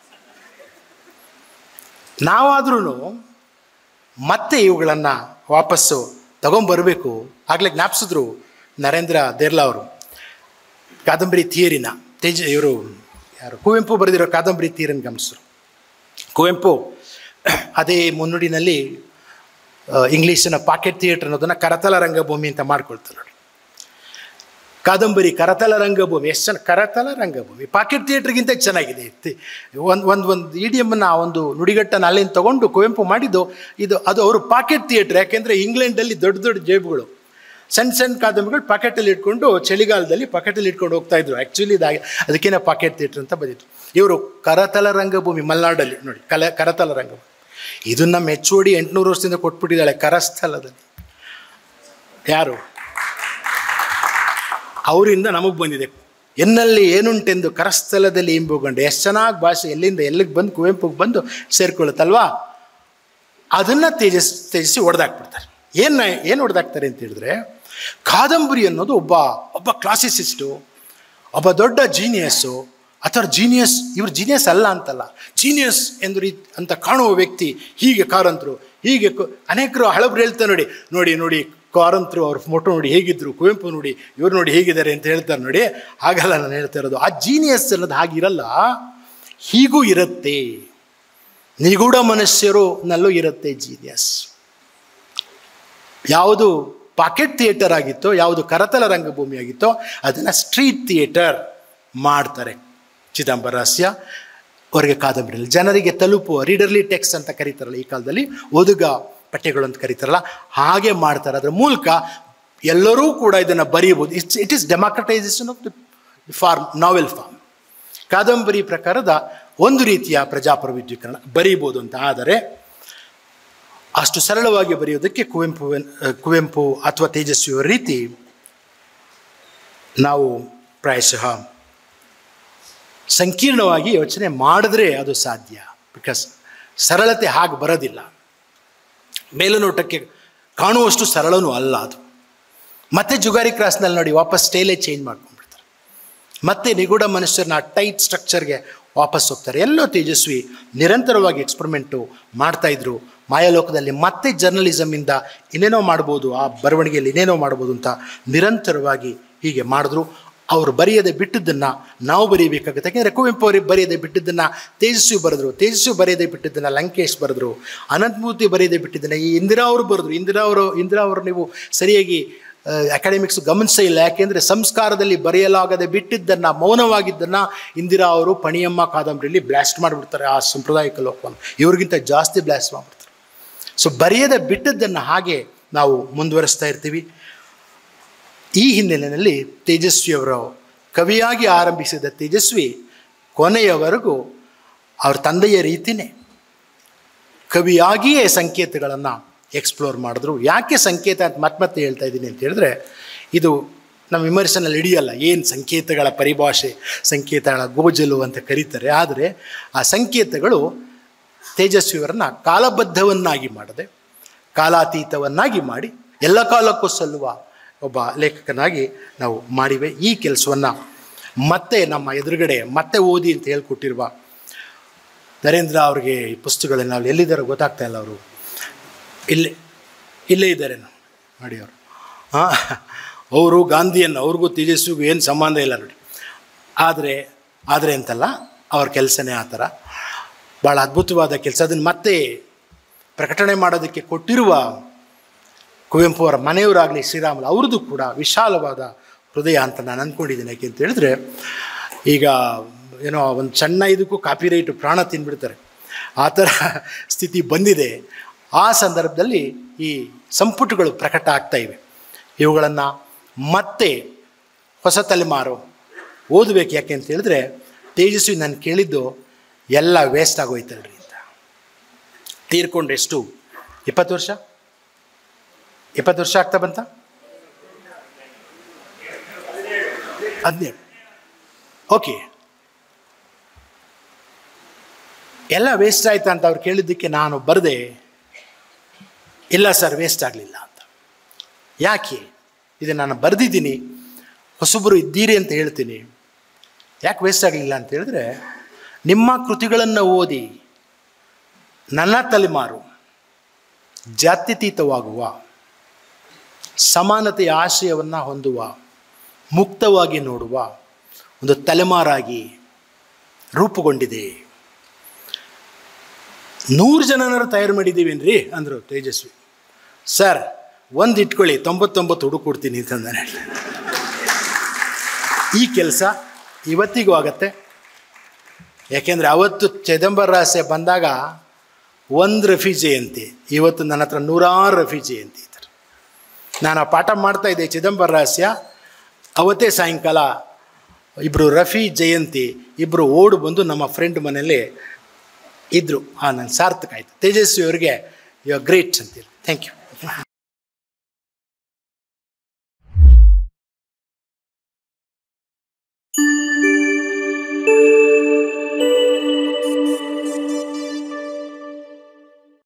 ನಾವಾದ್ರೂ ಮತ್ತೆ ಇವುಗಳನ್ನು ವಾಪಸ್ಸು ತಗೊಂಬರಬೇಕು ಆಗಲೇ ಜ್ಞಾಪಿಸಿದ್ರು ನರೇಂದ್ರ ದೇರ್ಲಾ ಅವರು ಕಾದಂಬರಿ ಥಿಯರಿನ ತೇಜ ಇವರು ಯಾರು ಕುವೆಂಪು ಬರೆದಿರೋ ಕಾದಂಬರಿ ಥಿಯರಿನ ಗಮನಿಸಿದ್ರು ಕುವೆಂಪು ಅದೇ ಮುನ್ನುಡಿನಲ್ಲಿ ಆ, ಇಂಗ್ಲೀಷಿನ ಪಾಕೆಟ್ ಥಿಯೇಟರ್ ಅನ್ನೋದನ್ನು ಕರತಲ ರಂಗಭೂಮಿ ಅಂತ ಮಾಡ್ಕೊಳ್ತಾರೆ ನೋಡಿ ಕಾದಂಬರಿ ಕರತಲ ರಂಗಭೂಮಿ ಎಷ್ಟು ಚೆನ್ನ ಕರತಲ ರಂಗಭೂಮಿ ಪಾಕೆಟ್ ಥಿಯೇಟ್ರಿಗಿಂತ ಚೆನ್ನಾಗಿದೆ ಒಂದು ಒಂದು ಒಂದು ಇಡಿಯಮ್ಮನ್ನು ಆ ಒಂದು ನುಡಿಗಟ್ಟನ್ನು ಅಲ್ಲಿಂದ ತಗೊಂಡು ಕುವೆಂಪು ಮಾಡಿದ್ದು ಇದು ಅದು ಅವರು ಪಾಕೆಟ್ ಥಿಯೇಟ್ರ್ ಯಾಕೆಂದರೆ ಇಂಗ್ಲೆಂಡಲ್ಲಿ ದೊಡ್ಡ ದೊಡ್ಡ ಜೇಬುಗಳು ಸಣ್ಣ ಸಣ್ಣ ಕಾದಂಬರಿಗಳು ಪಾಕೆಟಲ್ಲಿ ಇಟ್ಕೊಂಡು ಚಳಿಗಾಲದಲ್ಲಿ ಪಾಕೆಟಲ್ಲಿ ಇಟ್ಕೊಂಡು ಹೋಗ್ತಾ ಇದ್ರು ಆ್ಯಕ್ಚುಲಿ ಇದಾಗಿ ಅದಕ್ಕೇನೆ ಪಾಕೆಟ್ ಥಿಯೇಟ್ರ್ ಅಂತ ಬಂದಿತ್ತು ಇವರು ಕರತಲ ರಂಗಭೂಮಿ ಮಲೆನಾಡಲ್ಲಿ ನೋಡಿ ಕಲೆ ಕರತಲ ರಂಗಭೂಮಿ ಇದನ್ನು ಮೆಚ್ಚೋಡಿ ಎಂಟುನೂರು ವರ್ಷದಿಂದ ಕೊಟ್ಬಿಟ್ಟಿದ್ದಾಳೆ ಕರಸ್ಥಲದಲ್ಲಿ ಯಾರು ಅವರಿಂದ ನಮಗೆ ಬಂದಿದೆ ಎನ್ನಲ್ಲಿ ಏನುಂಟೆಂದು ಕರಸ್ಥಲದಲ್ಲಿ ಇಂಬುಗೊಂಡು ಎಷ್ಟು ಚೆನ್ನಾಗಿ ಭಾಷೆ ಎಲ್ಲಿಂದ ಎಲ್ಲಿಗೆ ಬಂದು ಕುವೆಂಪುಗೆ ಬಂದು ಸೇರ್ಕೊಳ್ಳುತ್ತಲ್ವಾ ಅದನ್ನು ತೇಜಸ್ ತೇಜಸ್ವಿ ಹೊಡೆದಾಕ್ಬಿಡ್ತಾರೆ ಏನು ಏನು ಹೊಡೆದಾಕ್ತಾರೆ ಅಂತ ಹೇಳಿದ್ರೆ ಕಾದಂಬರಿ ಅನ್ನೋದು ಒಬ್ಬ ಒಬ್ಬ ಕ್ಲಾಸಿಸಿಸ್ಟು ಒಬ್ಬ ದೊಡ್ಡ ಜೀನಿಯಸ್ಸು ಅಥವಾ ಜೀನಿಯಸ್ ಇವ್ರು ಜೀನಿಯಸ್ ಅಲ್ಲ ಅಂತಲ್ಲ ಜೀನಿಯಸ್ ಎಂದು ರೀ ಅಂತ ಕಾಣುವ ವ್ಯಕ್ತಿ ಹೀಗೆ ಕಾರಂತರು ಹೀಗೆ ಕು- ಅನೇಕರು ಹಳಬ್ರು ಹೇಳ್ತಾರೆ ನೋಡಿ ನೋಡಿ ನೋಡಿ ಕಾರಂತರು ಅವ್ರ ಫೋಟೋ ನೋಡಿ ಹೇಗಿದ್ರು ಕುವೆಂಪು ನೋಡಿ ಇವ್ರು ನೋಡಿ ಹೇಗಿದ್ದಾರೆ ಅಂತ ಹೇಳ್ತಾರೆ ನೋಡಿ ಹಾಗಲ್ಲ ನಾನು ಹೇಳ್ತಾ ಇರೋದು ಆ ಜೀನಿಯಸ್ ಅನ್ನೋದು ಹಾಗಿರಲ್ಲ ಹೀಗೂ ಇರುತ್ತೆ ನಿಗೂಢ ಮನುಷ್ಯರು ನಲ್ಲೂ ಇರುತ್ತೆ ಜೀನಿಯಸ್ ಯಾವುದು ಪಾಕೆಟ್ ಥಿಯೇಟರ್ ಆಗಿತ್ತೋ ಯಾವುದು ಕರತಲ ರಂಗಭೂಮಿ ಆಗಿತ್ತೋ ಅದನ್ನು ಸ್ಟ್ರೀಟ್ ಥಿಯೇಟರ್ ಮಾಡ್ತಾರೆ ಚಿದಂಬರಸ್ಯ ಅವರಿಗೆ ಕಾದಂಬರಿಯಲ್ಲಿ ಜನರಿಗೆ ತಲುಪುವ ರೀಡರ್ಲಿ ಟೆಕ್ಸ್ಟ್ ಅಂತ ಕರೀತಾರಲ್ಲ ಈ ಕಾಲದಲ್ಲಿ ಓದುಗ ಪಠ್ಯಗಳು ಅಂತ ಕರೀತಾರಲ್ಲ ಹಾಗೆ ಮಾಡ್ತಾರೆ ಅದರ ಮೂಲಕ ಎಲ್ಲರೂ ಕೂಡ ಇದನ್ನು ಬರೀಬೋದು it's it is democratization of the form novel form ಕಾದಂಬರಿ ಪ್ರಕಾರದ ಒಂದು ರೀತಿಯ ಪ್ರಜಾಪ್ರಭುತ್ವೀಕರಣ ಬರೀಬೋದು ಅಂತ ಆದರೆ ಅಷ್ಟು ಸರಳವಾಗಿ ಬರೆಯೋದಕ್ಕೆ ಕುವೆಂಪು ಕುವೆಂಪು ಅಥವಾ ತೇಜಸ್ವಿಯವರ ರೀತಿ ನಾವು ಪ್ರಾಯಶಃ ಸಂಕೀರ್ಣವಾಗಿ ಯೋಚನೆ ಮಾಡಿದ್ರೆ ಅದು ಸಾಧ್ಯ ಬಿಕಾಸ್ ಸರಳತೆ ಹಾಗೆ ಬರೋದಿಲ್ಲ ಮೇಲುನೋಟಕ್ಕೆ ಕಾಣುವಷ್ಟು ಸರಳನೂ ಅಲ್ಲ ಅದು ಮತ್ತೆ ಜುಗಾರಿ ಕ್ರಾಸ್ನಲ್ಲಿ ನೋಡಿ ವಾಪಸ್ ಸ್ಟೈಲೇ ಚೇಂಜ್ ಮಾಡ್ಕೊಂಡ್ಬಿಡ್ತಾರೆ ಮತ್ತೆ ನಿಗೂಢ ಮನುಷ್ಯರನ್ನ ಟೈಟ್ ಸ್ಟ್ರಕ್ಚರ್ಗೆ ವಾಪಸ್ ಹೋಗ್ತಾರೆ ಎಲ್ಲೋ ತೇಜಸ್ವಿ ನಿರಂತರವಾಗಿ ಎಕ್ಸ್ಪರಿಮೆಂಟು ಮಾಡ್ತಾಯಿದ್ರು ಮಾಯಾಲೋಕದಲ್ಲಿ ಮತ್ತೆ ಜರ್ನಲಿಸಮಿಂದ ಇನ್ನೇನೋ ಮಾಡ್ಬೋದು ಆ ಬರವಣಿಗೆಯಲ್ಲಿ ಇನ್ನೇನೋ ಮಾಡ್ಬೋದು ಅಂತ ನಿರಂತರವಾಗಿ ಹೀಗೆ ಮಾಡಿದ್ರು ಅವರು ಬರೆಯದೆ ಬಿಟ್ಟಿದ್ದನ್ನು ನಾವು ಬರೀಬೇಕಾಗುತ್ತೆ ಯಾಕೆಂದರೆ ಕುವೆಂಪು ಅವರು ಬರೆಯದೆ ಬಿಟ್ಟಿದ್ದನ್ನು ತೇಜಸ್ವಿ ಬರೆದ್ರು ತೇಜಸ್ವಿ ಬರೆಯದೆ ಬಿಟ್ಟಿದ್ದನ್ನು ಲಂಕೇಶ್ ಬರೆದ್ರು ಅನಂತಮೂರ್ತಿ ಬರೆಯದೆ ಬಿಟ್ಟಿದ್ದನ್ನು ಈ ಇಂದಿರಾ ಅವರು ಬರೆದ್ರು ಇಂದಿರಾ ಅವರು ಇಂದಿರಾ ಅವರು ನೀವು ಸರಿಯಾಗಿ ಅಕಾಡೆಮಿಕ್ಸ್ ಗಮನಿಸೇ ಇಲ್ಲ ಯಾಕೆಂದರೆ ಸಂಸ್ಕಾರದಲ್ಲಿ ಬರೆಯಲಾಗದೆ ಬಿಟ್ಟಿದ್ದನ್ನು ಮೌನವಾಗಿದ್ದನ್ನು ಇಂದಿರಾ ಅವರು ಪಣಿಯಮ್ಮ ಕಾದಂಬರಿಯಲ್ಲಿ ಬ್ಲಾಸ್ಟ್ ಮಾಡಿಬಿಡ್ತಾರೆ ಆ ಸಾಂಪ್ರದಾಯಿಕ ಲೋಕವನ್ನು ಇವ್ರಿಗಿಂತ ಜಾಸ್ತಿ ಬ್ಲಾಸ್ಟ್ ಮಾಡಿಬಿಡ್ತಾರೆ ಸೊ ಬರೆಯದೆ ಬಿಟ್ಟದ್ದನ್ನು ಹಾಗೆ ನಾವು ಮುಂದುವರಿಸ್ತಾ ಇರ್ತೀವಿ ಈ ಹಿನ್ನೆಲೆಯಲ್ಲಿ ತೇಜಸ್ವಿಯವರು ಕವಿಯಾಗಿ ಆರಂಭಿಸಿದ ತೇಜಸ್ವಿ ಕೊನೆಯವರೆಗೂ ಅವ್ರ ತಂದೆಯ ರೀತಿಯೇ ಕವಿಯಾಗಿಯೇ ಸಂಕೇತಗಳನ್ನು ಎಕ್ಸ್ಪ್ಲೋರ್ ಮಾಡಿದ್ರು ಯಾಕೆ ಸಂಕೇತ ಅಂತ ಮತ್ತೆ ಮತ್ತೆ ಹೇಳ್ತಾ ಇದ್ದೀನಿ ಅಂತ ಹೇಳಿದ್ರೆ ಇದು ನಮ್ಮ ವಿಮರ್ಶನಲ್ಲಿ ಹಿಡಿಯಲ್ಲ ಏನು ಸಂಕೇತಗಳ ಪರಿಭಾಷೆ ಸಂಕೇತಗಳ ಗೋಜಲು ಅಂತ ಕರೀತಾರೆ ಆದರೆ ಆ ಸಂಕೇತಗಳು ತೇಜಸ್ವಿಯವರನ್ನು ಕಾಲಬದ್ಧವನ್ನಾಗಿ ಮಾಡದೆ ಕಾಲಾತೀತವನ್ನಾಗಿ ಮಾಡಿ ಎಲ್ಲ ಕಾಲಕ್ಕೂ ಸಲ್ಲುವ ಒಬ್ಬ ಲೇಖಕನಾಗಿ ನಾವು ಮಾಡಿವೆ ಈ ಕೆಲಸವನ್ನು ಮತ್ತೆ ನಮ್ಮ ಎದುರುಗಡೆ ಮತ್ತೆ ಓದಿ ಅಂತ ಹೇಳ್ಕೊಟ್ಟಿರುವ ನರೇಂದ್ರ ಅವ್ರಿಗೆ ಈ ಪುಸ್ತಕಗಳಲ್ಲಿ ನಾವು ಎಲ್ಲಿದ್ದಾರೋ ಗೊತ್ತಾಗ್ತಾ ಇಲ್ಲ ಅವರು ಇಲ್ಲೇ ಇಲ್ಲೇ ಇದ್ದಾರೆ ನೋಡಿ ಅವರು ಹಾಂ ಅವರು ಗಾಂಧಿಯನ್ನು ಅವ್ರಿಗೂ ತೇಜಸ್ವಿಗೂ ಏನು ಸಂಬಂಧ ಇಲ್ಲ ನೋಡಿ ಆದರೆ ಆದರೆ ಅಂತಲ್ಲ ಅವ್ರ ಕೆಲಸನೇ ಆ ಥರ ಭಾಳ ಅದ್ಭುತವಾದ ಕೆಲಸ ಅದನ್ನು ಮತ್ತೆ ಪ್ರಕಟಣೆ ಮಾಡೋದಕ್ಕೆ ಕೊಟ್ಟಿರುವ ಕುವೆಂಪು ಅವರ ಮನೆಯವರಾಗಲಿ ಶ್ರೀರಾಮುಲು ಅವ್ರದ್ದು ಕೂಡ ವಿಶಾಲವಾದ ಹೃದಯ ಅಂತ ನಾನು ಅಂದ್ಕೊಂಡಿದ್ದೀನಿ ಯಾಕೆ ಅಂತ ಹೇಳಿದ್ರೆ ಈಗ ಏನೋ ಒಂದು ಸಣ್ಣ ಇದಕ್ಕೂ ಕಾಪಿ ರೈಟು ಪ್ರಾಣ ತಿಂದ್ಬಿಡ್ತಾರೆ ಆ ಥರ ಸ್ಥಿತಿ ಬಂದಿದೆ ಆ ಸಂದರ್ಭದಲ್ಲಿ ಈ ಸಂಪುಟಗಳು ಪ್ರಕಟ ಆಗ್ತಾ ಇವೆ ಇವುಗಳನ್ನು ಮತ್ತೆ ಹೊಸ ತಲೆಮಾರು ಓದಬೇಕು ಯಾಕೆ ಅಂತ ಹೇಳಿದ್ರೆ ತೇಜಸ್ವಿ ನಾನು ಕೇಳಿದ್ದು ಎಲ್ಲ ವೇಸ್ಟ್ ಆಗೋಯ್ತಲ್ರಿ ಅಂತ ತೀರ್ಕೊಂಡು ಎಷ್ಟು ಇಪ್ಪತ್ತು ವರ್ಷ ಇಪ್ಪತ್ತು ವರ್ಷ ಆಗ್ತಾ ಬಂತ ಹದಿನೇಳು ಓಕೆ ಎಲ್ಲ ವೇಸ್ಟ್ ಆಯ್ತಾ ಅಂತ ಅವ್ರು ಕೇಳಿದ್ದಕ್ಕೆ ನಾನು ಬರದೆ ಇಲ್ಲ ಸರ್ ವೇಸ್ಟ್ ಆಗಲಿಲ್ಲ ಅಂತ ಯಾಕೆ ಇದು ನಾನು ಬರೆದಿದ್ದೀನಿ ಹೊಸಬರು ಇದ್ದೀರಿ ಅಂತ ಹೇಳ್ತೀನಿ ಯಾಕೆ ವೇಸ್ಟ್ ಆಗಲಿಲ್ಲ ಅಂತ ಹೇಳಿದ್ರೆ ನಿಮ್ಮ ಕೃತಿಗಳನ್ನು ಓದಿ ನನ್ನ ತಲೆಮಾರು ಜಾತ್ಯತೀತವಾಗುವ ಸಮಾನತೆಯ ಆಶಯವನ್ನು ಹೊಂದುವ ಮುಕ್ತವಾಗಿ ನೋಡುವ ಒಂದು ತಲೆಮಾರಾಗಿ ರೂಪುಗೊಂಡಿದೆ ನೂರು ಜನನರು ತಯಾರು ಮಾಡಿದ್ದೀವೇನ್ರಿ ಅಂದರು ತೇಜಸ್ವಿ ಸರ್ ಒಂದು ಇಟ್ಕೊಳ್ಳಿ ತೊಂಬತ್ತೊಂಬತ್ತು ಹುಡುಕ್ ಕೊಡ್ತೀನಿ ಅಂತಂದಾನೆ ಈ ಕೆಲಸ ಇವತ್ತಿಗೂ ಆಗತ್ತೆ ಯಾಕೆಂದರೆ ಅವತ್ತು ಚಿದಂಬರ ರಹಸ್ಯ ಬಂದಾಗ ಒಂದು ರಫಿ ಜಯಂತಿ ಇವತ್ತು ನನ್ನ ಹತ್ರ ನೂರಾರು ರಫಿ ಜಯಂತಿ ಇದ್ದಾರೆ ನಾನು ಆ ಪಾಠ ಮಾಡ್ತಾ ಇದ್ದೆ ಚಿದಂಬರ ರಹಸ್ಯ ಅವತ್ತೇ ಸಾಯಂಕಾಲ ಇಬ್ಬರು ರಫಿ ಜಯಂತಿ ಇಬ್ಬರು ಓಡು ಬಂದು ನಮ್ಮ ಫ್ರೆಂಡ್ ಮನೇಲಿ ಇದ್ದರು ಹಾಂ ನಾನು ಸಾರ್ಥಕ ಆಯಿತು ತೇಜಸ್ವಿ ಅವರಿಗೆ ಯು ಆರ್ ಗ್ರೇಟ್ ಅಂತೇಳಿ ಥ್ಯಾಂಕ್ ಯು